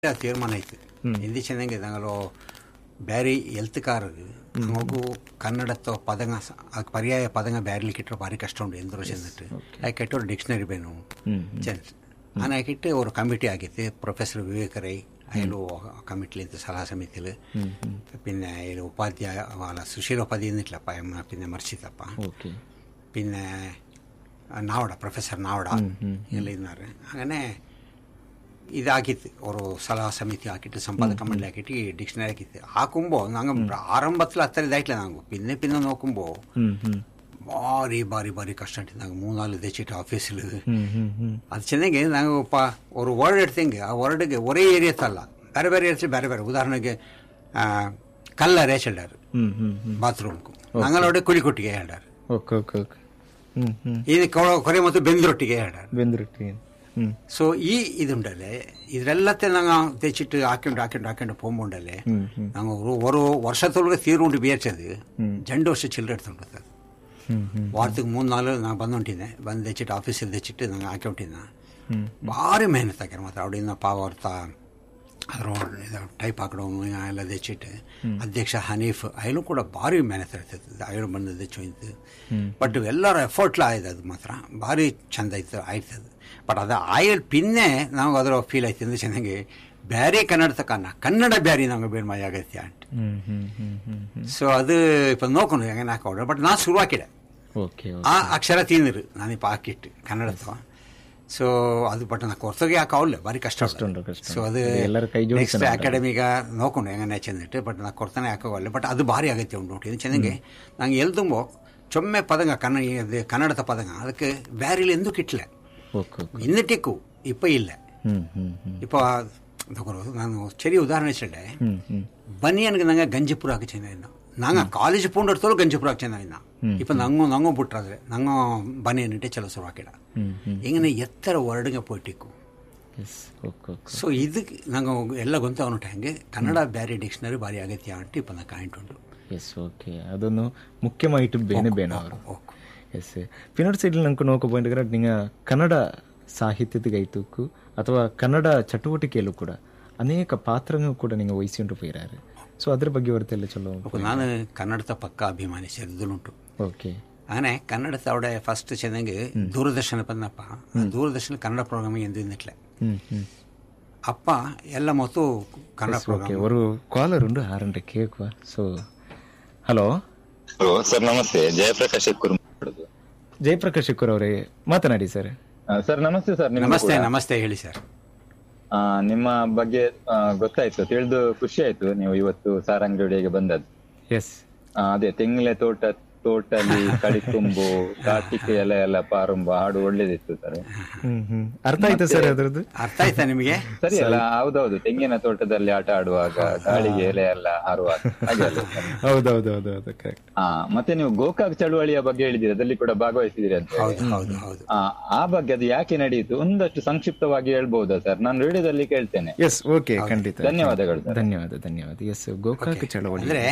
ತೀರ್ಮಾನ ಆಯ್ತು ಹಿಂದಿ ಚೆನ್ನಂಗೆ ನಂಗಲು ಬ್ಯಾರಿ ಎಲ್ತ್ಕಾರರು ಮಗು ಕನ್ನಡತ್ತ ಪದಂಗ ಸ- ಆ ಪರ್ಯಾಯ ಪದಂಗ ಬ್ಯಾರಿಲಿಕ್ಕಿಟ್ಟರು ಭಾರಿ ಕಷ್ಟ ಉಂಟು ಎಂದರು ಚೆಂದಿಟ್ಟು ಆಯ್ಕೆ ಕೆಟ್ಟರು ಡಿಕ್ಷನರಿ ಬೇನು ಚೆನ್ನ ನಾನು ಆಕಿಟ್ಟು ஒரு കമ്മിറ്റി ആക്കിയിട്ട് പ്രൊഫസർ വിവേക് റൈ അയാൾ കമ്മിറ്റിയിലത്തെ സലാഹ സമിതിയിൽ പിന്നെ അതിൽ ഉപാധ്യായ അല്ല സുശീല ഉപാധി എന്നിട്ടില്ലപ്പ എമ്മ പിന്നെ മറിച്ചിത്തപ്പ ಓಕೆ പിന്നെ നാവട പ്രൊഫസർ നാവട ಎಲ್ಲ ಇದ್ದಾರೆ അങ്ങനെ ಇದಾಕಿತ್ತು ಅವರು ಸಲಹಾ ಸಮಿತಿ ಹಾಕಿಟ್ಟು ಸಂಪಾದಕ ಮಂಡಳಿ ಹಾಕಿಟ್ಟು ಈ ಡಿಕ್ಷನರಿ ಹಾಕಿತ್ತು ಹಾಕುಂಬೋ ನಂಗೆ ಆರಂಭത്തിൽ ಅത്ര ಇದಾಯ್ತಲ್ಲ ನಂಗೆ പിന്നെ പിന്നെ നോക്കുമ്പോ ಹ್ಮ್ ಹ್ಮ್ ಭಾರಿ ಭಾರಿ ಭಾರಿ ಕಷ್ಟ ಉಂಟು ನಂಗೆ ಮೂರ್ನಾಲ್ಕು ದಚ್ಚಿಟ್ಟು ಆಫೀಸಿಲ್ ಹ್ಮ್ ಹ್ಮ್ ಹ್ಮ್ ಅದು ಚೆನ್ನಾಗಿ ನಾವು ಪ ஒரு ವರ್ಡ್ எடுத்தீங்க ಆ ವರ್ಡ್ಗೆ ஒரೇ ಏರಿಯತ್ತಲ್ಲ ಬೇರೆ ಬೇರೆ ಏರಿಯಾ ಬೇರೆ ಬೇರೆ ಉದಾಹರಣೆಗೆ ಆ, ಕಲ್ಲರೇ ಚೆಲ್ಲಾರು ಹ್ಮ್ ಹ್ಮ್ ಹ್ಮ್ ಬಾತ್ರೂಮ್ಗೂ ನಂಗಳೋಡೆ ಕುಳಿಕೊಟ್ಟಿಗೆ ಹೇಳ್ಯಾರು okay okay okay hmm hmm ಇದು ಕೊರೆ ಮತ್ತು ಬೆಂದ್ರೊಟ್ಟಿಗೆ ಹೇಳ್ಯಾರು ಬೆಂದ್ರೊಟ್ಟಿ ಹ್ಮ್ ಸೊ ಈ ಇದುಂಡಲ್ಲೇ ಇದರೆಲ್ಲತ್ತೆ ನಂಗೆ ತೆಚ್ಚಿಟ್ಟು ಹಾಕೊಂಡು ಹಾಕೊಂಡು ಹಾಕೊಂಡು ಪೋಂಬುಂಡಲ್ಲೇ ಹ್ಮ್ ಹ್ಮ್ ನಂಗೆ ஒரு ஒரு வருஷத்தொழுக தீர்வுண்டு ಬೇರ್ಚದು ಜಂಡು ವರ್ಷ ಚಿಲ್ಲರೆ ಎಡ್ತೊಂಡದು ಅದು ಹ್ಮ್ ಹ್ಮ್ ವಾರಕ್ಕೆ ಮೂರು ನಾಲ್ಕು ನಾನು ಬಂದು ಹೊಂಟಿದ್ದೆ ಬಂದು ತೆಚ್ಚಿಟ್ಟು ಆಫೀಸಲ್ಲಿ ತೆಚ್ಚಿಟ್ಟು ನಂಗೆ ಹಾಕಿ ಹೊಂಟಿದ್ದೆ ಹ್ಮ್ ಭಾರಿ ಮೆಹನತ್ ಹಾಕ್ಯಾರ ಮಾತ್ರ ಅವಡಿಂದ ಪಾವ ಅರ್ಥ ಅದ್ರ ಇದು ಟೈಪ್ ಹಾಕಡೋನು ಎಲ್ಲ ತೆಚ್ಚಿಟ್ಟು ಅಧ್ಯಕ್ಷ ಹನೀಫ್ ಅಯ್ಯೂ ಕೂಡ ಭಾರಿ ಮೆಹನತ್ ಇರ್ತೈತೆ ಅಯ್ಯೂ ಬಂದು ತೆಚ್ಚೋಯ್ತು ಬಟ್ ಎಲ್ಲರ ಎಫರ್ಟ್ಲ ಆಯ್ತು ಅದು ಮಾತ್ರ ಭಾರಿ ಚಂದ ಇತ್ತು ಆಯ್ತದು ಬಟ್ ಅದು ಆಯಲ್ ಪಿನ್ನೆ ನಾವು ಅದರ ಫೀಲ್ ಆಯ್ತು ಅಂದ್ರೆ ಚೆನ್ನಾಗಿ ಬೇರೆ ಕನ್ನಡ ತಕನ್ನ ಕನ್ನಡ ಬ್ಯಾರಿ ನಮಗೆ ಬೇಡ ಅಗತ್ಯ ಅಂತ ಹ್ಮ್ ಹ್ಮ್ ಹ್ಮ್ ಹ್ಮ್ ಹ್ಮ್ ಸೊ ಅದು ಇಪ್ಪ ನೋಕೊಂಡು ಹೆಂಗೆ ಹಾಕೊಂಡ್ರೆ ಬಟ್ ನಾನು ಶುರು ಹಾಕಿದೆ ಓಕೆ ಆ ಅಕ್ಷರ ತಿಂದಿರು ನಾನಿಪ್ಪ ಹಾಕಿಟ್ಟು ಕನ್ನಡದ ಸೊ ಅದು ಬಟ್ ನಾ ಕೊರ್ತಗೆ ಹಾಕವಲ್ಲ ಭಾರಿ ಕಷ್ಟ ಕಷ್ಟ ಉಂಟು, ಕಷ್ಟ ಸೊ ಅದು ಅದು ಎಲ್ಲರ ಕೈ ಜೋಡಿಸಿ ನೆಕ್ಸ್ಟ್ ಅಕಾಡೆಮಿಗ ನೋಕೊಂಡು ಹೆಂಗನೆ ಚೆಂದಿಟ್ಟು ಬಟ್ ನಾ ಕೊಡ್ತಾನೆ ಹಾಕೋವಲ್ಲ ಬಟ್ ಅದು ಭಾರಿ ಅಗತ್ಯ ಉಂಟು ನೋಡಿ ಇದು ಚೆನ್ನಾಗಿ ನಂಗೆ ಎಲ್ಲಿ ತುಂಬೋ ಚೊಮ್ಮೆ ಪದಂಗ ಕನ್ನ ಇದು ಕನ್ನಡದ ಪದಂಗ ಅದಕ್ಕೆ ಬ್ಯಾರಿಲಿ ಎಂದೂ ಕಿಟ್ಲೆ ಓಕೆ ಓಕೆ ಇನ್ನಿಟ್ಟಿಕ್ಕು ಇಪ್ಪ ಇಲ್ಲ ಹ್ಮ್ ಹ್ಮ್ ಹ್ಮ್ ಇಪ್ಪ ತಗೊಳ್ಳೋದು ನಾನು ಚೆರಿ ಉದಾಹರಣೆ ಚೆಲ್ಲೆ ಹ್ಮ್ ಹ್ಮ್ ಬನಿಯನ್ಗೆ ನಂಗೆ ಗಂಜಿಪುರ ಹಾಕಿ ಚೆನ್ನ ನಂಗೆ ಕಾಲೇಜ್ ಪೂಂಡಿರ್ತಲೂ ಗಂಜಿಪುರ ಹಾಕಿ ಚೆನ್ನ ಇಪ್ಪ ನಂಗೂ ನಂಗೂ ಬಿಟ್ರಾದ್ರೆ ನಂಗೂ ಬನಿಯನ್ನಿಟ್ಟೆ ಚಲೋ ಶುರು ಹಾಕಿಡ ಹ್ಮ್ ಹ್ಮ್ ಹಿಂಗೆ ಎತ್ತರ ವರ್ಡ್ಗೆ ಪೋಯ್ಟಿಕ್ಕು ಎಸ್ ಓಕೆ ಓಕೆ ಸೊ ಇದಕ್ಕೆ ನಂಗೆ ಎಲ್ಲ ಗೊತ್ತಾವನುಂಟು ಹೆಂಗೆ ಕನ್ನಡ ಬ್ಯಾರಿ ಡಿಕ್ಷನರಿ ಭಾರಿ ಅಗತ್ಯ ಅಂಟು ಇಪ್ಪ ನಾ ಕಾಯಿಂಟ್ ಉಂಟು ಎಸ್ ಓಕೆ ಅದೊಂದು ಮುಖ್ಯമായിട്ട് ಬೇನೆ ಬೇನ ಅವರು ಓಕೆ ಎಸ್ പിന്നീട് സൈഡിൽ നമുക്ക് നോക്കുക പോയിട്ട് നിങ്ങൾ ಕನ್ನಡ ಸಾಹಿತ್ಯದ ಗೈತಕ್ಕೂ ಅಥವಾ ಕನ್ನಡ ಚಟುವಟಿಕೆಯಲ್ಲೂ ಕೂಡ ಅನೇಕ ಪಾತ್ರಗಳು ಕೂಡ ನೀವು ವಹಿಸಿಕೊಂಡು ಹೋಗಿರಾರೆ ಸೊ ಅದ್ರ ಬಗ್ಗೆ ಹೊರತೆಲ್ಲ ಚಲೋ ನಾನು ಕನ್ನಡದ ಪಕ್ಕ ಅಭಿಮಾನಿ ಸೇರಿದಲುಂಟು ಓಕೆ അങ്ങനെ കന്നഡത്തെ അവിടെ ഫസ്റ്റ് ചെന്നെങ്കിൽ ദൂരദർശന ಬಂದಪ್ಪ ದೂರದರ್ಶನ ಕನ್ನಡ ಪ್ರೋಗ್ರಾಮ್ ಎಂದು ನಿಟ್ಲೆ ಹ್ಮ್ ಹ್ಮ್ ಅಪ್ಪ ಎಲ್ಲ ಮತ್ತು ಕನ್ನಡ ಓಕೆ ಪ್ರೋಗ್ರಾಮ್ ஒரு ಕಾಲರ್ ಉಂಡು ಆರಂಟೆ ಕೇಕುವ ಸೊ ಹಲೋ ಹಲೋ ಸರ್ ನಮಸ್ತೆ ಜಯಪ್ರಕಾಶ್ ಎಕ್ಕೂರು ಮಾತಾಡೋದು ಜಯಪ್ರಕಾಶ್ ಶುಕರ್ ಅವರೇ ಮಾತನಾಡಿ ಸರ್ ಆ, ಸರ್ ನಮಸ್ತೆ ಸರ್ ನಿಮ್ಗೂ ನಮಸ್ತೆ ಕೂಡ. ನಮಸ್ತೆ ಹೇಳಿ ಸರ್ ಆ, ನಿಮ್ಮ ಬಗ್ಗೆ ಆ, ಗೊತ್ತಾಯ್ತು ತಿಳಿದು ಖುಷಿ ಆಯ್ತು ನೀವು ಇವತ್ತು ಸಾರಂಗಡಿಗೆ ಬಂದದ್ದು ಎಸ್ ಆ, ಅದೇ ತೆಂಗಿನ ತೋಟ ತೋಟಲಿ ಕಡಿತುಂಬು ಕಾರ್ತಿಕೆ ಎಲೆ ಎಲ್ಲ ಪಾರುಂಬ ಹಾಡು ಒಳ್ಳೇದಿತ್ತು ಸರ್ ಹ್ಮ್ ಹ್ಮ್ ಅರ್ಥ ಆಯ್ತಾ ಸರ್ ಅದ್ರದ್ದು ಅರ್ಥ ಆಯ್ತಾ ನಿಮಗೆ ಸರಿ ಅಲ್ಲ ಹೌದೌದು ತೆಂಗಿನ ತೋಟದಲ್ಲಿ ಆಟ ಆಡುವಾಗ ಗಾಳಿಗೆ ಎಲೆ ಎಲ್ಲ ಹಾರುವಾಗ ಹಾಗೆ ಅಲ್ಲ ಸರ್? ಹೌದೌದೌದೌದು ಕರೆಕ್ಟ್ ಆ, ಮತ್ತೆ ನೀವು ಗೋಕಾಕ್ ಚಳುವಳಿಯ ಬಗ್ಗೆ ಹೇಳಿದಿರಿ ಅದರಲ್ಲಿ ಕೂಡ ಭಾಗವಹಿಸಿದಿರಿ ಅಂತ ಹೇಳಿ. ಹೌದು ಹೌದು ಹೌದು ಆ, ಆ ಬಗ್ಗೆ ಅದು ಯಾಕೆ ನಡೆಯಿತು ಒಂದಷ್ಟು ಸಂಕ್ಷಿಪ್ತವಾಗಿ ಹೇಳ್ಬಹುದಾ ಸರ್ ನಾನು ರೇಡಿಯೋದಲ್ಲಿ ಕೇಳ್ತೇನೆ ಎಸ್ ಓಕೆ ಖಂಡಿತ ಧನ್ಯವಾದಗಳು ಸರ್ ಧನ್ಯವಾದ ಧನ್ಯವಾದ ಎಸ್ ಗೋಕಾಕ್ ಚಳವಳಿ ಅಂದ್ರೆ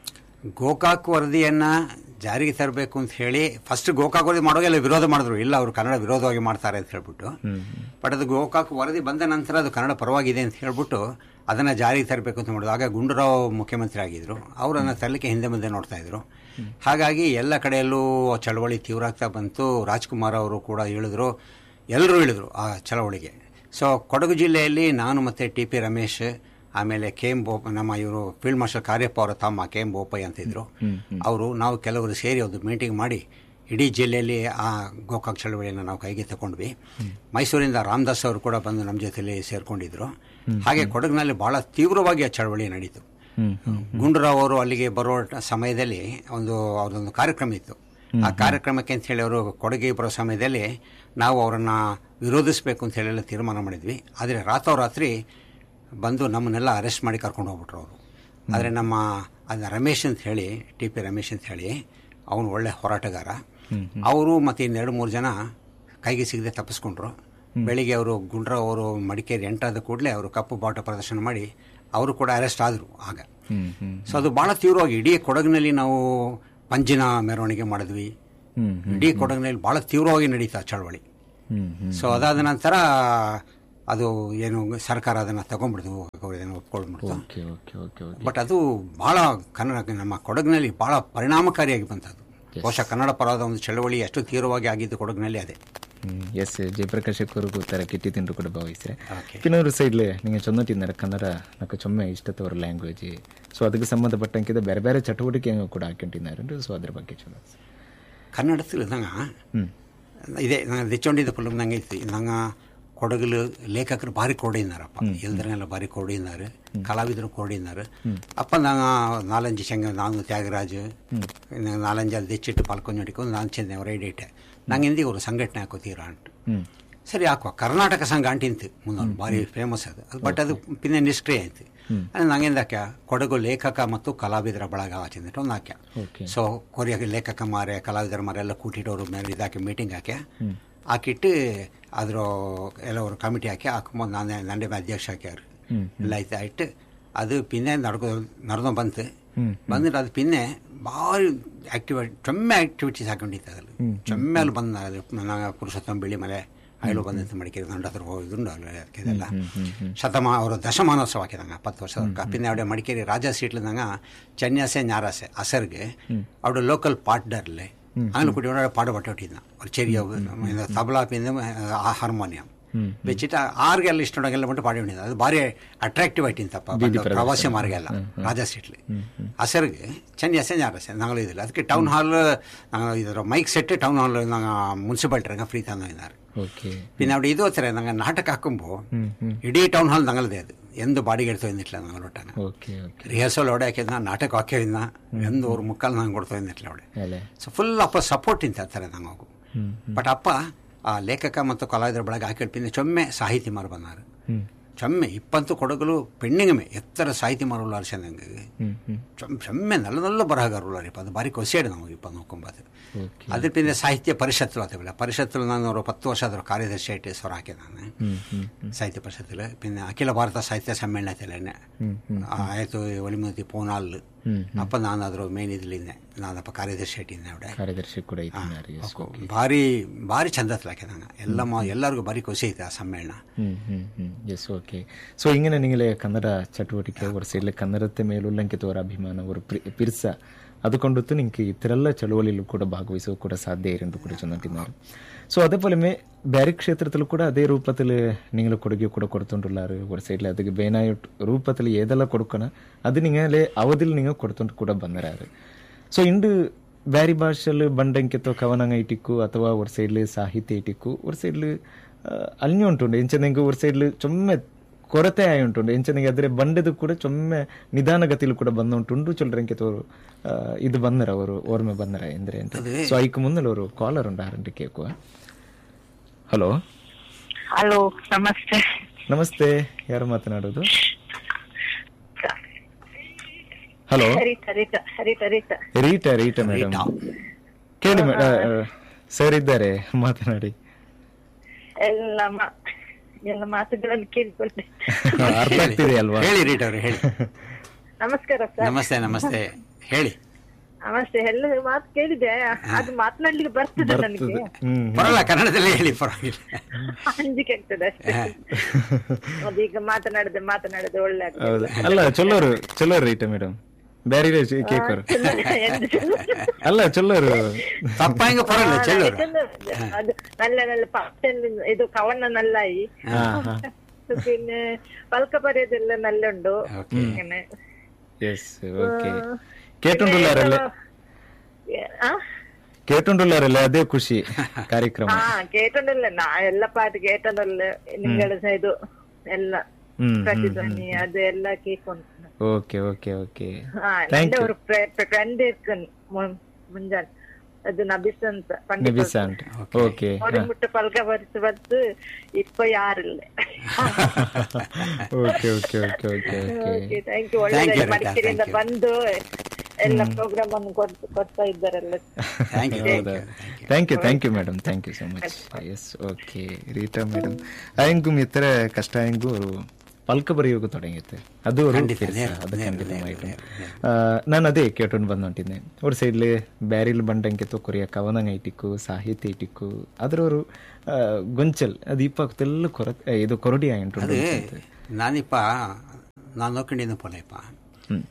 ಗೋಕಾಕ್ ವರದಿಯನ್ನ ಜಾರಿಗೆ ತರಬೇಕು ಅಂತ ಹೇಳಿ ಫಸ್ಟ್ ಗೋಕಾಕ್ ವರದಿ ಮಾಡೋಗೆಲ್ಲ ವಿರೋಧ ಮಾಡಿದ್ರು ಇಲ್ಲ ಅವರು ಕನ್ನಡ ವಿರೋಧವಾಗಿ ಮಾಡ್ತಾರೆ ಅಂತ ಹೇಳ್ಬಿಟ್ಟು ಬಟ್ ಅದು ಗೋಕಾಕ್ ವರದಿ ಬಂದ ನಂತರ ಅದು ಕನ್ನಡ ಪರವಾಗಿದೆ ಅಂತ ಹೇಳ್ಬಿಟ್ಟು ಅದನ್ನ ಜಾರಿಗೆ ತರಬೇಕು ಅಂತ ಮಾಡಿದ್ರು ಆಗ ಗುಂಡೂರಾವ್ ಮುಖ್ಯಮಂತ್ರಿ ಆಗಿದ್ರು ಅವರನ್ನ ತರಲಿಕ್ಕೆ ಹಿಂದೆ ಮುಂದೆ ನೋಡ್ತಾ ಇದ್ರು ಹಾಗಾಗಿ ಎಲ್ಲ ಕಡೆಯಲ್ಲೂ ಚಳವಳಿ ತೀವ್ರ ಆಗ್ತಾ ಬಂತು ರಾಜ್ಕುಮಾರ್ ಅವರು ಕೂಡ ಹೇಳಿದ್ರು ಎಲ್ಲರೂ ಹೇಳಿದ್ರು ಆ ಚಳವಳಿಗೆ ಸೊ ಕೊಡಗು ಜಿಲ್ಲೆಯಲ್ಲಿ ನಾನು ಮತ್ತೆ ಟಿ ಪಿ ರಮೇಶ್ ಆಮೇಲೆ ಕೆ ಎಂ ಬೋಪ ನಮ್ಮ ಇವರು ಫೀಲ್ಡ್ ಮಾರ್ಷಲ್ ಕಾರ್ಯಪ್ಪ ಅವರ ತಮ್ಮ ಕೆ ಎಂ ಬೋಪಯ್ಯ ಅಂತಿದ್ರು ಅವರು ನಾವು ಕೆಲವರು ಸೇರಿ ಒಂದು ಮೀಟಿಂಗ್ ಮಾಡಿ ಇಡೀ ಜಿಲ್ಲೆಯಲ್ಲಿ ಆ ಗೋಕಾಕ್ ಚಳವಳಿಯನ್ನು ನಾವು ಕೈಗೆ ತಗೊಂಡ್ವಿ ಮೈಸೂರಿಂದ ರಾಮದಾಸ್ ಅವರು ಕೂಡ ಬಂದು ನಮ್ಮ ಜೊತೆಲಿ ಸೇರ್ಕೊಂಡಿದ್ರು ಹಾಗೆ ಕೊಡಗಿನಲ್ಲಿ ಬಹಳ ತೀವ್ರವಾಗಿ ಆ ಚಳವಳಿ ನಡೀತು ಹ್ಮ್ ಹ್ಮ್ ಗುಂಡೂರಾವ್ ಅವರು ಅಲ್ಲಿಗೆ ಬರೋ ಸಮಯದಲ್ಲಿ ಒಂದು ಅವ್ರದ್ದೊಂದು ಕಾರ್ಯಕ್ರಮ ಇತ್ತು ಆ ಕಾರ್ಯಕ್ರಮಕ್ಕೆ ಅಂತ ಹೇಳಿ ಅವರು ಕೊಡುಗೆ ಬರೋ ಸಮಯದಲ್ಲಿ ನಾವು ಅವರನ್ನ ವಿರೋಧಿಸಬೇಕು ಅಂತ ಹೇಳಿ ಎಲ್ಲ ತೀರ್ಮಾನ ಮಾಡಿದ್ವಿ ಆದರೆ ರಾತ್ರೋರಾತ್ರಿ ಬಂದು ನಮ್ಮನ್ನೆಲ್ಲ ಅರೆಸ್ಟ್ ಮಾಡಿ ಕರ್ಕೊಂಡು ಹೋಗ್ಬಿಟ್ರು ಅವರು ಆದರೆ ನಮ್ಮ ಅದನ್ನ ರಮೇಶ್ ಅಂತ ಹೇಳಿ ಟಿ ಪಿ ರಮೇಶ್ ಅಂತ ಹೇಳಿ ಅವನು ಒಳ್ಳೆ ಹೋರಾಟಗಾರ ಅವರು ಮತ್ತು ಇನ್ನೆರಡು ಮೂರು ಜನ ಕೈಗೆ ಸಿಗದೆ ತಪ್ಪಿಸ್ಕೊಂಡ್ರು ಬೆಳಿಗ್ಗೆ ಅವರು ಗುಂಡ್ರಾವ್ ಅವರು ಮಡಿಕೇರಿ ಎಂಟಾದ ಕೂಡಲೇ ಅವರು ಕಪ್ಪು ಬಾಟ ಪ್ರದರ್ಶನ ಮಾಡಿ ಅವರು ಕೂಡ ಅರೆಸ್ಟ್ ಆದರು ಆಗ ಹ್ಮ್ ಹ್ಮ್ ಸೊ ಅದು ಬಹಳ ತೀವ್ರವಾಗಿ ಇಡೀ ಕೊಡಗಿನಲ್ಲಿ ನಾವು ಪಂಜಿನ ಮೆರವಣಿಗೆ ಮಾಡಿದ್ವಿ ಹ್ಮ್ ಇಡೀ ಕೊಡಗಿನಲ್ಲಿ ಬಹಳ ತೀವ್ರವಾಗಿ ನಡೀತಾ ಚಳವಳಿ ಹ್ಮ್ ಹ್ಮ್ ಸೊ ಅದಾದ ನಂತರ ಅದು ಏನು ಸರ್ಕಾರ ಅದನ್ನು ತಗೊಂಡ್ಬಿಡ್ತು ಅದನ್ನು ಒಪ್ಕೊಂಡ್ಬಿಡ್ತು okay okay okay okay but ಅದು ಬಹಳ ಕನ್ನಡ ನಮ್ಮ ಕೊಡಗಿನಲ್ಲಿ ಬಹಳ ಪರಿಣಾಮಕಾರಿಯಾಗಿ ಬಂತದ್ದು ಬಹುಶಃ ಕನ್ನಡ ಪರವಾದ ಒಂದು ಚಳವಳಿ ಎಷ್ಟು ತೀವ್ರವಾಗಿ ಆಗಿದ್ದು ಕೊಡಗಿನಲ್ಲಿ ಅದೇ ಎಸ್ ಜಯಪ್ರಕಾಶ್ ಅವರಿಗೂ ತರ ಕಿಟ್ಟಿ ತಿಂಡ್ರು ಕೂಡ ಭಾವಿಸ್ರೆ ಓಕೆ ಪಿನ್ನೊಂದು ಸೈಡ್ಲೆ ನಿಂಗೆ ಚೊನ್ನಟ್ಟಿದ್ದಾರೆ ಕನ್ನಡ ನಕ್ಕ ಚೊಮ್ಮೆ ಇಷ್ಟತವರ ಲ್ಯಾಂಗ್ವೇಜ್ ಸೊ ಅದಕ್ಕೆ ಸಂಬಂಧಪಟ್ಟಂಕಿದ ಬೇರೆ ಬೇರೆ ಚಟುವಟಿಕೆ ಕೂಡ ಹಾಕೊಂಡಿದ್ದಾರೆ ಸೊ ಅದ್ರ ಬಗ್ಗೆ ಚಲೋ ಕನ್ನಡത്തിൽ ನಂಗೆ ಹ್ಮ್ ಇದೆ ನಂಗೆ ದೆಚ್ಚೊಂಡಿದ್ದ ಫಿಲ್ಮ್ ನಂಗೆ ಐತಿ ನಂಗೆ ಕೊಡಗಲು ಲೇಖಕರು ಭಾರಿ ಕೋಡಿನಾರಪ್ಪ ಎಲ್ದರನ್ನೆಲ್ಲ ಭಾರಿ ಕೋಡಿನಾರು ಕಲಾವಿದರು ಕೋಡಿನಾರು ಅಪ್ಪ ನಂಗೆ ನಾಲಂಜು ಶಂಗ ನಾನು ತ್ಯಾಗರಾಜ್ ನಾಲಂಜು ಅಲ್ಲಿ ದೆಚ್ಚಿಟ್ಟು ಪಾಲ್ಕೊಂಡ್ಕೊಂಡು ನಾನು ಚೆಂದ ಹೊರಡಿಟ್ಟೆ ನಂಗೆ ಎಂದಿಗೆ ಅವರು ಸಂಘಟನೆ ಹಾಕೋತೀರಾ ಅಂಟು ಹ್ಮ್ ಸರಿ ಹಾಕುವ ಕರ್ನಾಟಕ ಸಂಘ ಅಂಟಿಂತು ಮುನ್ನೋರು ಭಾರಿ ಫೇಮಸ್ ಅದು ಅದು ಬಟ್ ಅದು ಪಿನ್ನೆ ನಿಷ್ಕ್ರಿಯ ಆಯ್ತು ಅದು ನಂಗೆಂದಾಕ್ಯ ಕೊಡಗು ಲೇಖಕ ಮತ್ತು ಕಲಾವಿದರ ಬಳಗ ಆಚಿಂದಿಟ್ಟು ಒಂದು ಹಾಕ್ಯ ಓಕೆ ಸೊ ಕೊರಿಯ ಲೇಖಕ ಮಾರೆ ಕಲಾವಿದರ ಮಾರೆ ಎಲ್ಲ ಕೂಟಿಟ್ಟವ್ರು ಮೇಲೆ ಇದಾಕಿ ಮೀಟಿಂಗ್ ಹಾಕಿ ಹಾಕಿಟ್ಟು ಅದ್ರ ಎಲ್ಲವರು ಕಮಿಟಿ ಹಾಕಿ ಹಾಕೊಂಬಂದು ನಾನೇ ನಂಡೆ ಅಧ್ಯಕ್ಷ ಹಾಕ್ಯಾರು ಹ್ಮ್ ಎಲ್ಲ ಆಯ್ತು ಆಯ್ತು ಅದು ಪಿನ್ನೆ ನಡ್ಕೊ ನಡೆದು ಬಂತು ಹ್ಮ್ ಬಂದ್ರೆ ಅದು ಪಿನ್ನೆ ಭಾರಿ ಆಕ್ಟಿವಿಟಿ ಚೊಮ್ಮೆ ಆಕ್ಟಿವಿಟೀಸ್ ಹಾಕೊಂಡಿತ್ತು ಅದ್ರಲ್ಲಿ ಚೊಮ್ಮೆ ಅಲ್ಲಿ ಬಂದ ನಂಗೆ ಪುರುಷೋತ್ತಮ ಬಿಳಿ ಮಲೆ ಅಯ್ಲು ಬಂದಂತ ಮಡಿಕೇರಿ ದಂಡ ಹತ್ರ ಹೋಗಿದ್ದುಂಡು ಅಲ್ಲಿ ಅದಕ್ಕೆಲ್ಲ ಶತಮ ಅವರು ದಶಮಾನೋತ್ಸವ ಹಾಕಿದಂಗ ಹತ್ತು ವರ್ಷದ ಪಿನ್ನೆ ಅವಡೆ ಮಡಿಕೇರಿ ರಾಜ ಸೀಟ್ಲಂದಂಗ ಚೆನ್ಯಾಸೆ ஞாராசೆ ಅಸರ್ಗೆ ಅವಡು ಲೋಕಲ್ ಪಾರ್ಟ್ನರ್ಲೆ അങ്ങനെ കുട്ടിയോടെ പാട് പട്ടോട്ടിരുന്ന ഒരു ചെറിയ തബല പിന്നെ ഹാർമോണിയം വെച്ചിട്ട് ആർക്കെല്ലാം ഇഷ്ടമുണ്ടെങ്കിൽ ಬಿಟ್ಟು ಪಾಡಿ ಹೊಂದಿದ್ದ ಅದು ಭಾರಿ ಅಟ್ರಾಕ್ಟಿವ್ ಆಯ್ತಿಂತಪ್ಪ ಪ್ರವಾಸಿ ಮಾರ್ಗ ಎಲ್ಲ ರಾಜಾ ಸೀಟ್ಲಿ ಅಸರ್ಗೆ ಚೆನ್ನ ಎಸ್ ಎನ್ ಆರ್ ಎಸ್ ನಾಗಳು ಇದಿಲ್ಲ ಅದಕ್ಕೆ ಟೌನ್ ಹಾಲ್ ಇದರ ಮೈಕ್ ಸೆಟ್ ಟೌನ್ ಹಾಲ್ ನಂಗೆ ಮುನ್ಸಿಪಾಲ್ಟಿ ಫ್ರೀ ತಂದಿದ್ದಾರೆ ಓಕೆ പിന്നെ അവിടെ ഇത് വെച്ചേ ഞങ്ങൾ നാട്ടക്കാക്കുമ്പോൾ ಹ್ಮ್ ಹ್ಮ್ ಇಡೀ ಟೌನ್ ಹಾಲ್ ഞങ്ങളದೇ ಅದು ಎಂದು ಬಾಡಿಗೆ ಎಡ್ತು ಇಂದಿಟ್ಲ ഞങ്ങൾ ಒಟ್ಟಾಗ ಓಕೆ ಓಕೆ ರಿಹರ್ಸಲ್ ಹೊಡೆ ಹಾಕಿದ್ನ ನಾಟಕ ಹಾಕಿದ್ನ ಎಂದು ಅವ್ರ ಮುಕ್ಕಲ್ ನಂಗೆ ಕೊಡ್ತಾ ಇಂದಿಟ್ಲ ಅವಳೆ ಅಲೆ ಸೊ ಫುಲ್ ಅಪ್ಪ ಸಪೋರ್ಟ್ ಇಂತ ಅಂತಾರೆ ನಂಗೆ ಹೋಗು ಹ್ಮ್ ಬಟ್ ಅಪ್ಪ ಆ ಲೇಖಕ ಮತ್ತು ಕಲಾವಿದರ ಬಳಗ ಹಾಕಿಡ್ಪಿಂದ ಚೊಮ್ಮೆ ಸಾಹಿತಿ ಮಾರು ಬಂದಾರು ಹ್ಮ್ ಚೊಮ್ಮೆ ಇಪ್ಪತ್ತು ಕೊಡಗಲು ಪೆಣ್ಣಿಂಗಮೆ ಎತ್ತರ ಸಾಹಿತಿ ಮಾರುಲ್ಲ ಅರ್ಸಂದಂಗೆ ಹ್ಮ್ ಹ್ಮ್ ಚೊಮ್ ಚೊಮ್ಮೆ ನಲ್ಲ ನಲ್ಲ ಬರಹಗಾರಲ್ಲ ರೀಪ ಅದು ಭಾರಿ ಕೊಸೇಡು ನಮಗೆ ಇಪ್ಪ ನೋಕೊಂಬದು ಓಕೆ ಅದ್ರ ಪಿಂದ ಸಾಹಿತ್ಯ ಪರಿಷತ್ತು ಆತವಿಲ್ಲ ಪರಿಷತ್ತು ನಾನು ಅವರು ಪತ್ತು ವರ್ಷ ಆದರೂ ಕಾರ್ಯದರ್ಶಿ ಆಯ್ತು ಸ್ವರ ಹಾಕಿ ನಾನು ಹ್ಮ್ ಹ್ಮ್ ಹ್ಮ್ ಸಾಹಿತ್ಯ ಪರಿಷತ್ತಿல் പിന്നെ ಅಖಿಲ ಭಾರತ ಸಾಹಿತ್ಯ ಸಮ್ಮೇಳನത്തിൽ തന്നെ ಹ್ಮ್ ಹ್ಮ್ ಆಯಿತು ಒಲಿಮತಿ ಪೋನಾಲ್ ಹ್ಮ್ ಅಪ್ಪ ನಾನು ಅದ್ರ ಮೇನ್ ಇದ್ಲಿದ್ದೆ ನಾನಪ್ಪ ಕಾರ್ಯದರ್ಶಿ ಆಯ್ತಿದ್ದೆ അവിടെ ಕಾರ್ಯದರ್ಶಿ ಕೂಡ ಇದ್ದಾರೆ ಎಸ್ ಭಾರಿ ಭಾರಿ ಚಂದത്തിൽ ಹಾಕಿ ನಂಗೆ ಎಲ್ಲ ಮಾ ಎಲ್ಲರಿಗೂ ಭಾರಿ ಖುಷಿ ಐತೆ ಆ ಸಮ್ಮೇಳನ hmm hmm hmm yes okay so ഇങ്ങനെ നിങ്ങളെ കന്നഡ ചട്ടുവട്ടിക്ക് ഒരു സൈഡിലെ കന്നഡത്തെ മേലുള്ളಂಕಿತ ഒരു ಅಭಿಮಾನ ഒരു ಪಿರ್ಸ അതുകൊണ്ടൊത്ത് നിങ്ങൾക്ക് ഇത്തരല്ല ಚಳುವಳಿಯಲ್ಲೂ ಕೂಡ ಭಾಗವಹಿಸೋ ಕೂಡ ಸಾಧ್ಯ ಇರಂದು ಕೂಡ ಚೊನ್ನಟ್ಟಿದ್ದಾರೆ ಸೊ അതേപോലെ മേ ಬೇರೆ ಕ್ಷೇತ್ರത്തിൽ ಕೂಡ ಅದೇ ರೂಪത്തിൽ നിങ്ങൾ ಕೊಡುಗೆ ಕೂಡ ಕೊಡ್ತೊണ്ടുಳ್ಳಾರು ഒരു സൈഡിൽ ಅದಕ್ಕೆ ಬೇನಾಯ ರೂಪത്തിൽ ಏದೆಲ್ಲ ಕೊಡ್ಕೋಣ ಅದು ನಿങ്ങളെ ಅವಧಿಲ್ നിങ്ങൾ ಕೊಡ್ತೊಂಡು ಕೂಡ ಬಂದರಾರು ಸೊ ಇಂದು ಬ್ಯಾರಿ ಭಾಷೆಲ್ ಬಂಡಂಕಿತೋ ಕವನಂಗ ಇಟಿಕ್ಕು ಅಥವಾ ഒരു ಸೈഡിൽ ಸಾಹಿತ್ಯ ಇಟಿಕ್ಕು ഒരു ಸೈഡിൽ ಅಲ್ഞ്ഞു ಉಂಟುಂಡು ಎಂಚನೆಂಗೆ ഒരു ಸೈഡിൽ ಚೊಮ್ಮೆ ಕೊರತೆ ಆಗಿ ಉಂಟುಂಡು ಎಂಚನೆಗೆ ಅದ್ರೆ ಬಂಡದು ಕೂಡ ಚೊಮ್ಮೆ ನಿಧಾನಗತಿಲು ಕೂಡ ಬಂದ ಉಂಟುಂಡು ಚೊಲ್ರಂಕೆ ತೋರು ಇದು ಬಂದರ ಅವರು ಓರ್ಮೆ ಬಂದರ ಎಂದ್ರೆ ಅಂತ ಸೊ ಐಕ್ ಮುಂದೆ ಅವರು ಕಾಲರ್ ಉಂಟು ಆರಂಟಿ ಕೇಕುವ ಹಲೋ ಹಲೋ ನಮಸ್ತೆ ನಮಸ್ತೆ ಯಾರು ಮಾತನಾಡೋದು ಹಲೋ ಹರಿತ ಹರಿತ ಹರಿತ ಹರಿತ ರೀಟ ರೀಟ ಮೇಡಮ್ ಕೇಳಿ ಸರ್ ಇದ್ದಾರೆ ಮಾತನಾಡಿ ಎಲ್ಲ ಮಾ- ಎಲ್ಲ ಮಾತುಗಳನ್ನು ಕೇಳಿಕೊಂಡೆ ಅರ್ಥ ಆಗ್ತಿದೆ ಅಲ್ವಾ ಹೇಳಿ ರೀಟ್ ಅವ್ರೆ ಹೇಳಿ ನಮಸ್ಕಾರ ಸರ್ ನಮಸ್ತೆ ನಮಸ್ತೆ ಹೇಳಿ ನಮಸ್ತೆ ಎಲ್ಲ ಮಾತು ಕೇಳಿದೆ ಅದು ಮಾತನಾಡ್ಲಿಕ್ಕೆ ಬರ್ತದೆ ನನಗೆ ಹ್ಮ್ ಪರವಾಗಿಲ್ಲ ಕನ್ನಡದಲ್ಲೇ ಹೇಳಿ ಪರವಾಗಿಲ್ಲ ಅಂಜಿಕೆ ಆಗ್ತದೆ ಅಷ್ಟೇ ಅದೀಗ ಮಾತನಾಡದೆ ಮಾತನಾಡದೆ ಒಳ್ಳೆ ಆಗ್ತದೆ. ಹೌದು ಅಲ್ಲ ಚೊಲ್ಲೋರು ಚೊಲ್ಲೋರು ರೈಟ ಮೇಡಮ್ ಬೇರೆ ಕೇಕೋರು ಎಂದು ಚಲೋ. ಅಲ್ಲ ಚೊಲ್ಲೋರು ತಪ್ಪಾಂಗ ಪರವಾಗಿಲ್ಲ ಚೆಲ್ಲೋರು ಯಾಕಂದ್ರೆ ಅದು നല്ല നല്ല പാട്ടൻ ഇത് കവണ്ണ നല്ലായി ಹಾ ಹಾ പിന്നെ പൽക്ക പരയതെല്ലാം നല്ല ഉണ്ടോ അങ്ങനെ ಎಸ್ ಓಕೆ ಕೇಟುಂಡುಳ್ಳಾರಲ್ಲ ആ ಕೇಟುಂಡುಳ್ಳಾರಲ್ಲ ಅದೇ ಖುಷಿ ಕಾರ್ಯಕ್ರಮ ആ കേട്ടിട്ടുണ്ടല്ലോ നാ എല്ലാ പാട്ട് കേട്ടതല്ലേ നിങ്ങളുടെ ഇത് എല്ലാ ಹ್ಮ್ ಪ್ರತಿಧ್ವನಿ ಅದು ಎಲ್ಲ ಕೇಳ್ಕೊಂಡು ಓಕೆ ಓಕೆ ಓಕೆ ಆ ನನ್ನ ഒരു ಫ್ರೆಂಡ್ ಇರ್ಕನ್ ಮುಂಜಾನೆ ಅದು ನಬಿಸ್ ಅಂತ ಪಂಡಿತ್ ನಿಬಿಸಾಂಟ್ ಓಕೆ ಮುಟ್ಟ ಪಲ್ಕ ಬರಿಸಿ ಬರ್ತು ಇಪ್ಪ ಯಾರಿಲ್ಲ okay okay okay okay okay thank you Thank you, ಒಳ್ಳೆ Rita. ಮಡಿಕೇರಿಯಿಂದ Thank you. ಬಂದು ಎಲ್ಲ ಪ್ರೋಗ್ರಾಮ್ ಅನ್ನು ಕೊಡ್- ಕೊಡ್ತಾ ಇದ್ದಾರಲ್ಲ ಥ್ಯಾಂಕ್ ಯು ಹೌದಾ thank you thank you madam thank you so much yes okay Rita madam ಆಯಂಗೂ ಇತರ ಕಷ್ಟ ಆಯಂಗೂ ಅವರು ಪಲ್ಕ ಬರೆಯೋಕೆ ತೊಡಗಿತ್ತೆ ಅದು ഒരു ಖಂಡಿತ, ಕೆಲಸ, ನೇರ, ಅದು ನೇರ, ಖಂಡಿತമായിട്ടും ನೇರ, ನೇರ. ನಾನು ಅದೇ ಕೇಟೊಂಡು ಬಂದುಂಟಿದ್ದೆ ഒരു സൈഡിൽ ಬ್ಯಾರಿಲ್ ಬಂಡಂಗೆ ತೊಕೊರಿಯ ಕವನಂಗ ಇಟ್ಟಿಕ್ಕು ಸಾಹಿತ್ಯ ಇಟ್ಟಿಕ್ಕು ಅದರ ഒരു ಆ, ಗೊಂಚಲ್ ಅದು ಇಪ್ಪ ತೆಲ್ಲ ಕೊರ ಇದು ಕೊರಡಿ ಆಯ್ತು ಅದು ನಾನಿಪ್ಪ ನಾನು ನೋಡ್ಕೊಂಡಿದ್ದ ಪೊಲೆಪ್ಪ ಹ್ಮ್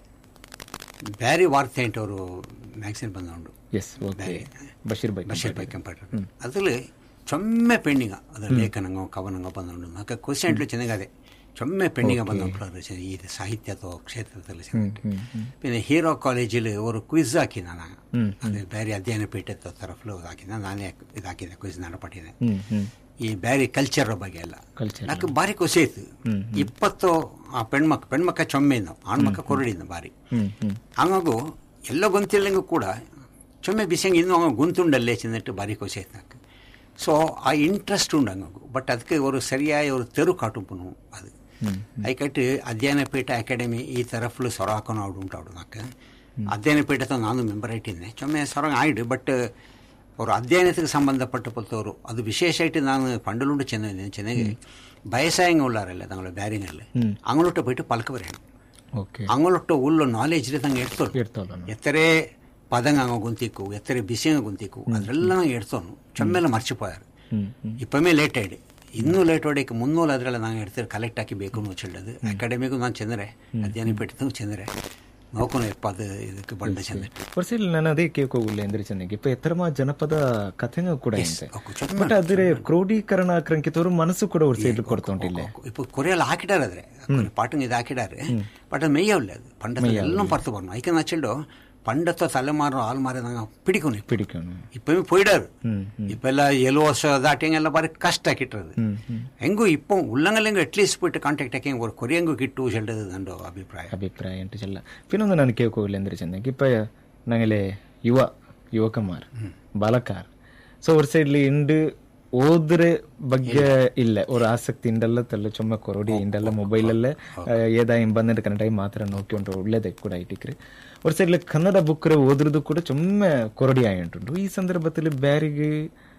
ಬ್ಯಾರಿ ವಾರ್ತೆ ಅವರು ಮ್ಯಾಗ್ಸಿನ್ ಬಂದೋಂಡು yes okay Basheer bye Basheer bye computer ಅದ್ರಲ್ಲಿ ಚೊಮ್ಮೆ ಪೆಂಡಿಂಗ ಅದ್ರ ಲೇಖನಂಗೋ ಕವನಂಗೋ ಬಂದೋಂಡು ನಾಕ ಕ್ವಶನ್ ಚೆನ್ನಗದೆ ചൊമ്മ പെണ്ണിങ്ങ ಬಂದುಂಟು ಈ ಸಾಹಿತ್ಯ ಅಥವಾ ಕ್ಷೇತ್ರದಲ್ಲಿ ಚೆಂದಿಟ್ಟು പിന്നെ ಹೀರೋ ಕಾಲೇಜಲ್ಲಿ ಅವರು ಕ್ವಿಜ್ ಹಾಕಿದ ನಾನು ಅದು ಬೇರೆ ಅಧ್ಯಯನ ಪೀಠದ ತರಫ್ಲು ಹಾಕಿದ ನಾನೇ ಇದು ಹಾಕಿದೆ ಕ್ವಿಜ್ ನಡಪಟ್ಟಿದೆ ಹ್ಮ್ ಹ್ಮ್ ಈ ಬೇರೆ ಕಲ್ಚರ್ ಬಗ್ಗೆ ಎಲ್ಲ Culture. ನಾಲ್ಕು ಬಾರಿ ಖುಷಿ ಆಯ್ತು ಇಪ್ಪತ್ತು ಆ ಪೆಣ್ಮಕ್ ಪೆಣ್ಮಕ್ಕ ಚೊಮ್ಮೆಯಿಂದ ಆಣ್ಮಕ್ಕ ಕೊರಡಿಂದ ಬಾರಿ ಹ್ಮ್ ಹ್ಮ್ ಹಂಗಾಗು ಎಲ್ಲ ಗೊಂತಿಲ್ಲಂಗೂ ಕೂಡ ಚೊಮ್ಮೆ ಬಿಸಂಗೆ ಇನ್ನೂ ಅವ ಗುಂತುಂಡಲ್ಲೇ ಚೆಂದಿಟ್ಟು ಬಾರಿ ಖುಷಿ ಆಯ್ತು ನಾಲ್ಕು ಸೊ ಆ ಇಂಟ್ರೆಸ್ಟ್ ಉಂಡು ಹಂಗಾಗು ಬಟ್ ಅದಕ್ಕೆ ಅವರು ಸರಿಯಾಗಿ ಅವರು ತೆರು ಕಾಟುಂಪುನು ಅದು ಐಕಟ್ಟು ಅಧ್ಯಯನ ಪೀಠ ಅಕಾಡೆಮಿ ಈ ತರಫ್ಲು ಸೊರ ಹಾಕೋನು ಅವ್ಡು ಉಂಟು ಅವ್ಡು ನಾಲ್ಕು ಅಧ್ಯಯನ ಪೀಠದ ನಾನು ಮೆಂಬರ್ ಆಯ್ತಿದ್ದೆ ಚೊಮ್ಮೆ ಸೊರ ಆಯ್ಡು ಬಟ್ ಅವರು ಅಧ್ಯಯನಕ್ಕೆ ಸಂಬಂಧಪಟ್ಟ ಪೊತ್ತವರು ಅದು ವಿಶೇಷ ಆയിട്ട് ನಾನು ಪಂಡಲುಂಡು ಚೆನ್ನೈ ಚೆನ್ನೈಗೆ ಬಯಸಾಯಂಗ ಉಳ್ಳಾರಲ್ಲ ತಂಗಳ ಬ್ಯಾರಿಂಗಲ್ಲಿ ಅಂಗಳೊಟ್ಟು പോയിട്ട് ಪಲ್ಕ ಬರೆಯಣ ಓಕೆ ಅಂಗಳೊಟ್ಟು ಉಳ್ಳು ನಾಲೆಜ್ ತಂಗೆ ಎಡ್ತೋರು ಇರ್ತಾವಲ್ಲ ಎತ್ತರೆ ಪದಂಗ ಅಂಗ ಗುಂತಿಕ್ಕು ಎತ್ತರೆ ಬಿಸಿಂಗ ಗುಂತಿಕ್ಕು ಅದೆಲ್ಲ ನಂಗೆ ಎಡ್ತೋನು ಚೊಮ್ಮೆಲ್ಲ ಮರ್ಚಿపోయారు ಹ್ಮ್ ಹ್ಮ್ ಇಪ್ಪಮೇ ಲೇಟ್ ಆಯ್ಡು ಇನ್ನೂ ಲೇಟ್ ಹೊಡಿಕ್ಕೆ ಮುನ್ನೂಲು ಅದರೆಲ್ಲ ನಾನು ಎಡ್ತಾರೆ ಕಲೆಕ್ಟ್ ಹಾಕಿ ಬೇಕು ಅನ್ನೋ ಚೆಲ್ಲದು ಅಕಾಡೆಮಿಗೂ ನಾನು ಚೆಂದರೆ ಅಧ್ಯಯನ ಪೀಠದ ಚೆಂದರೆ ನೋಕೋನು ಎಪ್ಪ ಅದು ಇದಕ್ಕೆ ಬಂಡ ಚೆಂದ ഒരു സൈഡിൽ ഞാൻ അതേ കേൾക്കോകില്ല എന്തിനു ചെന്നെങ്കിൽ ഇപ്പൊ എത്രമാ ಜನಪದ ಕಥೆಗಳು ಕೂಡ ಇದೆ ಓಕೆ, ಚೊಕ್ಕ ಬಟ್ ಅದ್ರ ಕ್ರೋಢೀಕರಣ ಆಕ್ರಂಕಿತವರು ಮನಸ್ಸು ಕೂಡ ಅವ್ರ ಸೈಡ್ ಕೊಡ್ತೊಂಟಿಲ್ಲ இப்போ கொரியால ஆக்கிட்டார் அது பாட்டுங்க இது ஆக்கிட்டாரு பட் அது மெய்யவில்லை அது பண்டத்தை எல்லாம் பார்த்து வரணும் ஐக்க நச்சுண்டோ பண்டத்தை தலைமாறும் ஆள் மாறி நாங்கள் பிடிக்கணும் இப்போ പിടിക്കണം இப்பவுமே போயிடாரு ಹ್ಮ್ இப்போ எல்லாம் ஏழு வருஷம் தாட்டிங்க எல்லாம் பாரு கஷ்ட ஆக்கிட்டுறது ಹ್ಮ್ ಹ್ಮ್ ಹೆಂಗೂ ಇಪ್ಪು ಉಲ್ಲಂಗಲ್ಲಿಂಗ ಅಟ್ಲೀಸ್ಟ್ ಬಿಟ್ಟು ಕಾಂಟ್ಯಾಕ್ಟ್ ಹಾಕಿ ஒரு ಕೊರಿಯಂಗೂ ಕಿಟ್ಟು ಚೆಲ್ಲದು ನಂದು ಅಭಿಪ್ರಾಯ ಅಭಿಪ್ರಾಯ ಉಂಟು ಚೆಲ್ಲ പിന്നൊന്ന് ನಾನು ಕೇಳ್ಕೋಗಿಲ್ಲ ಅಂದ್ರೆ ಚೆಂದಾಗಿ ಇಪ್ಪ ನಂಗಲೆ ಯುವ ಯುವಕಮಾರ್ ಬಾಲಕಾರ್ ಸೊ ಅವ್ರ ಸೈಡ್ಲಿ ಇಂಡು ಓದ್ರೆ ಬಗ್ಗೆ ಇಲ್ಲ ಅವ್ರ ಆಸಕ್ತಿ ಇಂಡಲ್ಲ ತಲ್ಲ ಚೊಮ್ಮ ಕೊರಡಿ ಇಂಡಲ್ಲ ಮೊಬೈಲಲ್ಲೇ ಏದಾಯಿಂ ಬಂದಿട്ട് ಕನ್ನಡ ಮಾತ್ರ ನೋಡ್ಕೊಂಡು ಒಳ್ಳೇದೇ ಕೂಡ ಐಟಿಕ್ರಿ ಅವ್ರ ಸೈಡ್ಲಿ ಕನ್ನಡ ಬುಕ್ರೆ ಓದ್ರದ್ದು ಕೂಡ ಚೊಮ್ಮೆ ಕೊರಡಿ ಆಯುಂಟುಂಟು ಈ ಸಂದರ್ಭದಲ್ಲಿ ಬ್ಯಾರಿಗೆ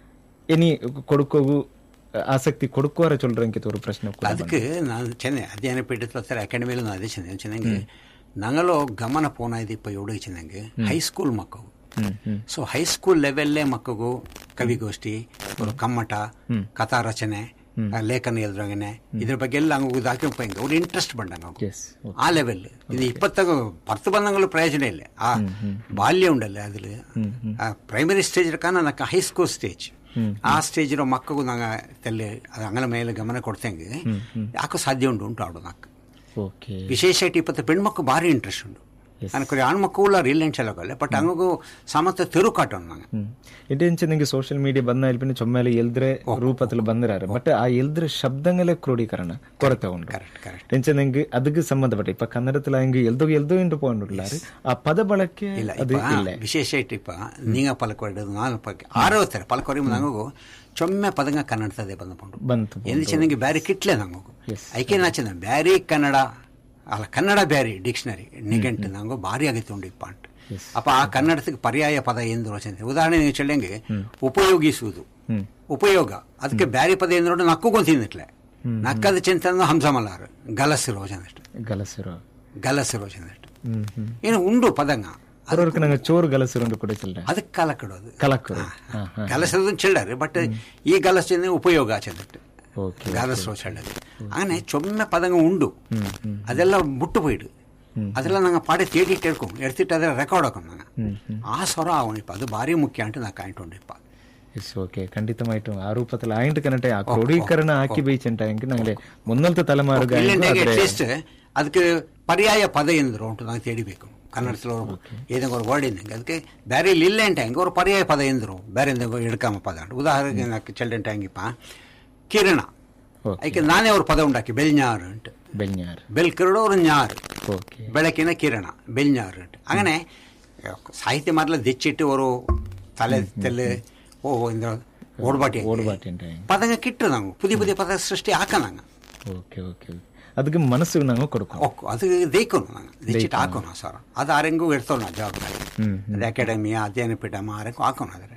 ಎನಿ ಕೊಡುಕೋಗು ಆಸಕ್ತಿ ಕೊಡುಕೋರ ಚೊಲ್ರಂಕಿತ ஒரு ಪ್ರಶ್ನೆ ಕೂಡ ಅದಕ್ಕೆ ನಾನು ಚೆನ್ನೈ ಅಧ್ಯಯನ ಪೀಠದ ಸರ್ ಅಕಾಡೆಮಿಯಲ್ಲಿ ನಾನು ಅದೇ ಚೆನ್ನೈ ಚೆನ್ನಂಗೆ ನಂಗಲೋ ಗಮನ ಪೋನ ಇದೆ ಇಪ್ಪ ಎವಡಿಗೆ ಚೆನ್ನಂಗೆ ಹೈಸ್ಕೂಲ್ ಮಕ್ಕಳು ಹ್ಮ್ ಹ್ಮ್ ಸೊ ಹೈಸ್ಕೂಲ್ ಲೆವೆಲ್ಲೇ ಮಕ್ಕಳು ಕವಿಗೋಷ್ಠಿ ஒரு ಕಮ್ಮಟ ಕಥಾ ರಚನೆ ಆ ಲೇಖನ ಎಲ್ದ್ರಂಗನೆ ಇದ್ರ ಬಗ್ಗೆ ಎಲ್ಲ ಹಂಗ ಹಾಕಿಪ್ಪ ಹಿಂಗೆ ಅವ್ರು ಇಂಟ್ರೆಸ್ಟ್ ಬಂದಂಗ ಎಸ್ ಆ ಲೆವೆಲ್ ಇದು ಇಪ್ಪತ್ತಾಗ ಪರ್ತು ಬಂದಂಗಲು ಪ್ರಯೋಜನ ಇಲ್ಲ ಆ ಬಾಲ್ಯ ಉಂಡಲ್ಲ ಅದ್ರಲ್ಲಿ ಆ ಪ್ರೈಮರಿ ಸ್ಟೇಜ್ ಕಾನ ನಕ್ಕ ಹೈಸ್ಕೂಲ್ ಸ್ಟೇಜ್ ಆ ಸ್ಟೇಜ್ ಇರೋ ಮಕ್ಕಳು ನಂಗೆ ತಲೆ ಅದು ಅಂಗಲ ಮೇಲೆ ಗಮನ ಕೊಡ್ತಂಗೆ ಯಾಕೋ ಸಾಧ್ಯ ಉಂಟು ಉಂಟು ಆಡು ನಾಲ್ಕು ಓಕೆ ವಿಶೇಷ ಆയിട്ട് ಇಪ್ಪತ್ತು ಹೆಣ್ಮಕ್ಳು ಭಾರಿ ಇಂಟ್ರೆಸ್ಟ್ ಉಂಟು ನನಗೆ ಆಣ್ಮಕ್ಳು ಇಲ್ಲ ಇಲ್ಲ ಚೆಲ್ಲಗಲ್ಲ ಬಟ್ ಹಂಗೂ ಸಮತ ತಿರುಕಾಟೋನು ನಂಗೆ ಹ್ಮ್ ഇതെന്ന് നിങ്ങക്ക് സോഷ്യൽ മീഡിയ ಬಂದಾൽ പിന്നെ ചുമ്മാലെ എൽദ്രെ ರೂಪത്തിൽ ಬಂದಿರಾರು ಬಟ್ ಆ ಎಲ್ದ್ರ ಶಬ್ದங்களே ಕ್ರೋಢೀಕರಣ ಕೊರತೆ ಉಂಟು ಕರೆಕ್ಟ್ ಕರೆಕ್ಟ್ ಎಂಚ ನಂಗೆ ಅದಕ್ಕೆ ಸಂಬಂಧಪಟ್ಟ ಇಪ್ಪ ಕನ್ನಡത്തിൽ ಹಂಗೆ ಎಲ್ದೋ ಎಲ್ದೋ ಇಂಟು ಪೋಂಡುಳ್ಳಾರು ಆ ಪದ ಬಳಕೆ ಇಲ್ಲ ಅದು ಇಪ್ಪ ಇಲ್ಲ ವಿಶೇಷ ಆയിട്ട് ಇಪ್ಪ ನೀಂಗ ಪಲಕೊಡೋದು ನಾನು ಪಕ್ಕ ಆರೋತ್ತಾರೆ ಪಲಕೊರಿ ನಂಗೂ ಚೊಮ್ಮೆ ಪದಂಗ ಕನ್ನಡತದೆ ಬಂದ್ಕೊಂಡು ಬಂತು ಎಂದು ಚೆನ್ನಾಗಿ ಬ್ಯಾರಿ ಕಿಟ್ಲೆ ನಂಗೂ Yes. ಐಕೆ ನಾಚಿನ ಬ್ಯಾರಿ ಕನ್ನಡ ಅಲ್ಲ ಕನ್ನಡ ಬ್ಯಾರಿ ಡಿಕ್ಷನರಿ ನಿಘಂಟು ನಂಗೂ ಭಾರಿ ಆಗೈತೆ ಉಂಡು ಇಪ್ಪ ಅಂಟ್ ಅಪ್ಪ ಆ ಕನ್ನಡಕ್ಕೆ ಪರ್ಯಾಯ ಪದ ಎಂದು ರಚನೆ ಉದಾಹರಣೆ ನೀವು ಚಳ್ಳಂಗೆ ಉಪಯೋಗಿಸುವುದು ಹ್ಮ್ ಉಪಯೋಗ ಅದಕ್ಕೆ ಬ್ಯಾರಿ ಪದ ಎಂದು ನೋಡಿ ನಕ್ಕು ಗೊಂತಿನಟ್ಲೆ ನಕ್ಕದ ಚಿಂತನ ಹಂಸಮಲ್ಲಾರು ಗಲಸು ರೋಜನಷ್ಟು ಗಲಸಿರೋ ಗಲಸು ರೋಜನಷ್ಟು ಹ್ಮ್ ಹ್ಮ್ ಏನು ಉಂಡು ಪದಂಗ ಅವ್ರವ್ರಿಗೆ ನಂಗೆ ಚೋರು ಗಲಸಿರೋಂಡು ಕೂಡ ಚೆಲ್ರೆ ಅದಕ್ಕೆ ಕಾಲ ಕೆಡೋದು ಕಲಕರು ಹಾ ಹಾ ಗಲಸದ ಚೆಲ್ಲರು ಬಟ್ ಈ ಗಲಸಿನ ಉಪಯೋಗ ಚೆಲ್ಲಟ್ಟು ಓಕೆ ಗಲಸು ಚೆಲ್ಲದು അങ്ങനെ ചൊമ്മ പദങ്ങൾ ഉണ്ട് ಹ್ಮ್ ಹ್ಮ್ ಅದೆಲ್ಲ ಬಿಟ್ಟು പോയിട്ട് ಅದೆಲ್ಲ ನಂಗೆ ಪಾಡೆ ತೇಡಿ ಕೇಳ್ಕೊ ಎಡ್ತಿಟ್ಟು ಅದರ ರೆಕಾರ್ಡ್ ಹಾಕೊಂಡು ನಂಗೆ ಹ್ಮ್ ಹ್ಮ್ ಆ ಸ್ವರ ಅವನಿಪ್ಪ ಅದು ಭಾರಿ ಮುಖ್ಯ ಅಂತ ನಾ ಕಾಯ್ಕೊಂಡಿಪ್ಪ ಎಸ್ ಓಕೆ ಖಂಡಿತമായിട്ടും ಆ ರೂಪത്തിൽ ಆಯಿಂಟ್ ಕನ್ನಡ ಆ ಕ್ರೋಢೀಕರಣ ಹಾಕಿ ಬೈಚಂಟಾಗಿ ನಂಗೆ ಮುನ್ನಲ್ತ ತಲೆಮಾರುಗ ಅಟ್ಲೀಸ್ಟ್ ಅದಕ್ಕೆ ಪರ್ಯಾಯ ಪದ ಎಂದ್ರು ಉಂಟು ನಂಗೆ ತೇಡಿಬೇಕು ಕನ್ನಡದಲ್ಲಿ ಅವರು ಏದಂಗೆ ಅವ್ರು ವರ್ಡ್ ಇದ್ದಂಗೆ ಅದಕ್ಕೆ ಬೇರೆ ಇಲ್ಲಿ ಇಲ್ಲ ಅಂತ ಹೆಂಗೆ ಅವ್ರು ಪರ್ಯಾಯ ಪದ ಎಂದ್ರು ಬೇರೆ ಹಿಡ್ಕಮ್ಮ ಪದ ಉಂಟು ಉದಾಹರಣೆಗೆ ನಾಲ್ಕು ಚೆಲ್ಲೆಂಟ ಹೆಂಗಿಪ್ಪ ಕಿರಣ ಓಕೆ ಅದಕ್ಕೆ ನಾನೇ ಅವ್ರ ಪದ ಉಂಟಾಕಿ ಬೆಲ್ಞಾರು ಉಂಟು ಬೆಳ್ಞಾರ್ ಬೆಲ್ ಕಿರಡೋರು ஞாರು ಓಕೆ ಬೆಳಕಿನ ಕಿರಣ ಬೆಲ್ಞಾರು ಉಂಟು അങ്ങനെ ಸಾಹಿತ್ಯ ಮಾರಲ ದಿಚ್ಚಿಟ್ಟು ಅವರು ತಲೆ ತೆಲೆ ಓ ಇಂದ್ರ ಓಡ್ಬಾಟಿ ಓಡ್ಬಾಟಿ ಉಂಟಾಗಿ ಪದங்க ಕಿಟ್ಟು ನಾವು ಪುದಿಯ ಪುದಿಯ ಪದ ಸೃಷ್ಟಿ ಹಾಕನಂಗ ಓಕೆ ಓಕೆ ಅದಕ್ಕೆ ಮನಸ್ಸಿಗೆ ನಾವು ಕೊಡ್ಕೊ ಒಕ್ಕು ಅದು ದೇಯ್ಕೊನು ನಂಗೆ ದಿಚ್ಚಿಟ್ಟು ಹಾಕೋನು ಸರ್ ಅದು ಆರೆಂಗೂ ಇಡ್ತೋನು ಜವಾಬ್ದಾರಿ ಹ್ಮ್ ಅದು ಅಕಾಡೆಮಿಯ ಅಧ್ಯಯನ ಪೀಠ ಆರೆಂಗೂ ಹಾಕೋನು ಆದರೆ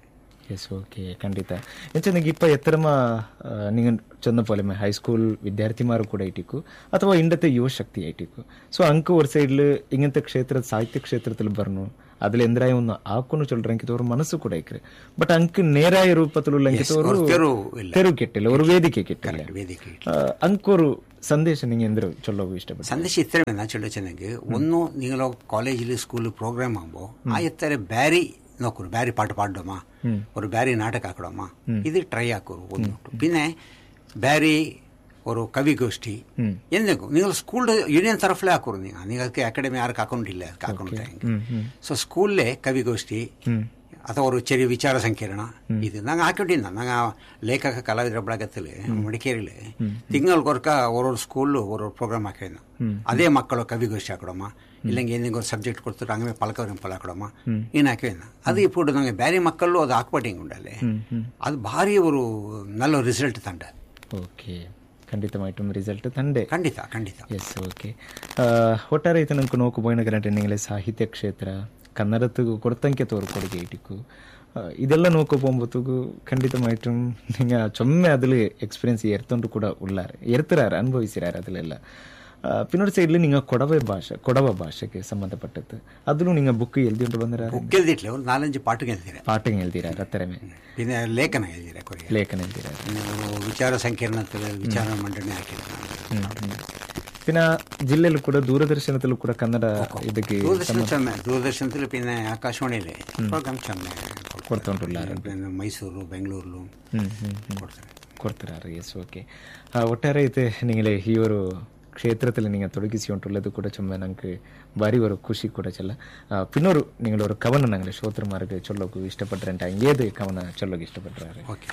ಎಸ್ ಓಕೆ ಖಂಡಿತ ಎಂಚಂದಾಗ ಇಪ್ಪ ಎತ್ತರಮ ನೀವು ಚಂದ ಪೊಲೆಮೆ ಹೈಸ್ಕೂಲ್ ವಿದ್ಯಾರ್ಥಿಮಾರು ಕೂಡ ಇಟ್ಟಿಕ್ಕು ಅಥವಾ ಇಂಡತೆ ಯುವ ಶಕ್ತಿ ಐಟಿಕ್ಕು ಸೊ ಅಂಕ ஒரு சைடுல இங்கத்த ಕ್ಷೇತ್ರ ಸಾಹಿತ್ಯ ಕ್ಷೇತ್ರದಲ್ಲಿ ಬರ್ನು அதுல எந்திராய ஒன்று ஆக்குன்னு சொல்றேன் ஒரு மனசு கூட இருக்கு பட் அங்கு நேராய ரூபத்தில் உள்ள ஒரு தெரு இல்ல. தெரு ಕೆಟ್ಟಿಲ್ಲ ஒரு ವೇದಿಕೆ ಕೆಟ್ಟಿಲ್ಲ ವೇದಿಕೆ ಅಂಕೋರು ಸಂದೇಶ ನಿಂಗೆ ಎಂದ್ರು ಚೊಲ್ಲೋ ಇಷ್ಟಪಟ್ಟು ಸಂದೇಶ ಇತ್ತರೆ ನಾ ಚೊಲ್ಲ ಚೆನ್ನಾಗಿ ಒಂದು നിങ്ങൾ കോളേജിൽ സ്കൂളിൽ പ്രോഗ്രാം ആകുമ്പോൾ ആ എത്തരെ ಬ್ಯಾರಿ നോക്കൂ ಬ್ಯಾರಿ പാട്ട് പാടുമോ ഒരു ಬ್ಯಾರಿ ನಾಟಕ ಹಾಕಡಮ್ಮ ಇದು ಟ್ರೈ ಹಾಕೋರು ಒಂದು പിന്നെ ಬ್ಯಾರಿ ഒരു കവിഗോഷ്ഠി എന്തെങ്കിലും നിങ്ങൾ സ്കൂളിന്റെ യൂണിയൻ തറഫിലെ ആക്കൂ നിങ്ങൾ നിങ്ങൾക്ക് അക്കാഡമി ആർക്ക് ಹಾಕೊಂಡಿಲ್ಲ ಹಾಕೊಂಡಿಲ್ಲ ಸೊ ಸ್ಕೂಲ್ಲೇ ಕವಿಗೋಷ್ಠಿ ಅಥವಾ ഒരു ചെറിയ ವಿಚಾರ ಸಂಕಿರಣ ಇದು ನಂಗೆ ಹಾಕೊಂಡಿದ್ದ ನಂಗೆ ಲೇಖಕ ಕಲಾವಿದರ ಬಳಗത്തിൽ ಮಡಿಕೇರಿಲಿ ತಿಂಗಳಿಗೊರ್ಕ ஒரு ಸ್ಕೂಲ್ ஒரு ಪ್ರೋಗ್ರಾಮ್ ಹಾಕಿದ್ದ ಅದೇ ಮಕ್ಕಳು ಕವಿಗೋಷ್ಠಿ ಹಾಕೊಡಮ್ಮ ಇಲ್ಲಂಗೆ ಏನಿಗೆ ಒಂದು ಸಬ್ಜೆಕ್ಟ್ ಕೊಡ್ತಾರೆ ಹಂಗೆ ಪಲಕವ್ರ ಪಲ ಹಾಕೊಡಮ್ಮ ಏನು ಹಾಕಿದ್ದ ಅದು ఇప్పుడు ನಂಗೆ ಬೇರೆ ಮಕ್ಕಳು ಅದು ಹಾಕ್ಬಿಟ್ಟಿಂಗ್ ಉಂಡಲ್ಲಿ ಅದು ಭಾರಿ ஒரு நல்ல ರಿಸಲ್ಟ್ ತಂಡ ಓಕೆ ಖಂಡಿತಮಾയിട്ടും ರಿಸಲ್ಟ್ ತಂದೆ ಖಂಡಿತ ಖಂಡಿತ ಎಸ್ ಓಕೆ ಒಟ್ಟಾರೆ ಐತೆ ನಂಗೆ ನೋಕು ಪೋಯಿನ ಗಂಟೆ ನಿಂಗಲೆ ಸಾಹಿತ್ಯ ಕ್ಷೇತ್ರ ಕನ್ನಡത്തിಗೂ കൊടുത്തಂಕೆ തോറ് കൊടുക്കുക ഇട്ടിക്കു ഇതെല്ലാം നോക്കു പോകുമ്പോഴത്തേക്കു ಖಂಡಿತമായിട്ടും നിങ്ങൾ ചൊമ്മ അതിൽ എക്സ്പീരിയൻസ് എർത്തോണ്ട് കൂടെ ഉള്ളാറ് എർത്തരാറ് അനുഭവിച്ചിരാറ് അതിലെല്ലാം പിന്നൊരു സൈഡിൽ നിങ്ങൾ കൊടവ ഭാഷ കൊടവ ഭാഷയ്ക്ക് ಸಂಬಂಧಪಟ್ಟದ್ದು അതിലും നിങ്ങൾ ബുക്ക് എഴുതിയോണ്ട് ಬಂದಿರಾರೆ ಬುಕ್ ಎಲ್ದಿಟ್ಲೆ ಒಂದು ನಾಲಂಜು ಪಾಠ ಗೆಲ್ದಿರ പാട്ടും എഴുതിരാറ് അത്തരമേ പിന്നെ ಲೇಖನ ಎಲ್ದಿರ ಕೊರಿಯ ಲೇಖನ ಎഴുതിരാറ് ವಿಚಾರ ಸಂಕಿರಣത്തിൽ ವಿಚಾರ ಮಂಡನೆ ಹಾಕಿದ್ರು പിന്നെ ജില്ലയിൽ കൂടെ ദൂരദർശനത്തിൽ കൂടെ കന്നഡ ಇದಕ್ಕೆ ದೂರದರ್ಶನ ಚೆಮ್ಮೆ ದೂರದರ್ಶನದಲ್ಲಿ പിന്നെ ಆಕಾಶವಾಣಿಯಲ್ಲಿ ಪ್ರೋಗ್ರಾಮ್ ಚೆಮ್ಮೆ ಕೊಡ್ತೊಂಡುಲ್ಲಾರ പിന്നെ ಮೈಸೂರು ಬೆಂಗಳೂರು ಹ್ಮ್ ಹ್ಮ್ ಹ್ಮ್ ಕೊಡ್ತಾರೆ ಕೊಡ್ತಿರಾರು ಎಸ್ ಓಕೆ ಒಟ್ಟಾರೆ ಐತೆ ನಿಂಗಳೆ ಈ ಒಂದು ಕ್ಷೇತ್ರದಲ್ಲಿ നിങ്ങൾ ತೊಡಗಿಸಿಕೊಂಡುള്ളത് ಕೂಡ ചുമ്മാ ഞങ്ങൾക്ക് ഭാരി ഒരു ಖುಷಿ ಕೂಡ ചെല്ല പിന്നൊരു നിങ്ങളൊരു കവന ഞങ്ങളെ ശ്രോത്രമാർക്ക് ചൊല്ലೋಕು ഇഷ്ടപ്പെട്ടിട്ടുണ്ട് ഏത് കവന ചൊല്ലೋಕೆ ഇഷ്ടപ്പെട്ടിരാറ് ಓಕೆ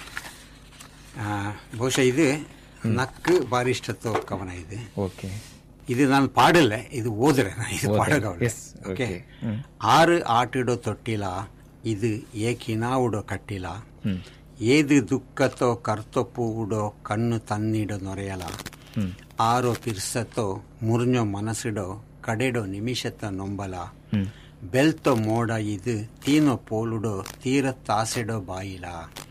ಬಹುಶಃ ಇದು ನಕ್ಕು ಭಾರಿ ಇಷ್ಟತ್ತು ಕವನ ಇದು ಓಕೆ ಇದು ನಾನು ಪಾಡಲ್ಲ ಇದು ಓದ್ರೆ ನಾನು ಇದು ಪಾಡಗವಳೆ Yes, ಓಕೆ okay. ಹ್ಮ್. ಆರು ಆಟಿಡೋ ತೊಟ್ಟಿಲ ಇದು ಏಕಿನಾವುಡೋ ಕಟ್ಟಿಲ ಏದು ದುಃಖತೋ ಕರ್ತೊಪ್ಪು ಉಡೋ ಕಣ್ಣು ತನ್ನಿಡೋ ನೊರೆಯಲ ಆರೋ ಪಿರ್ಸತೋ ಮುರ್ഞ്ഞೋ ಮನಸ್ಸಿಡೋ ಕಡೆಡೋ ನಿಮಿಷತ ನೊಂಬಲ ಬೆಲ್ತೋ ಮೋಡ ಇದು ತೀನೋ ಪೋಲುಡೋ ತೀರ ತಾಸೆಡೋ ಬಾಯಿಲ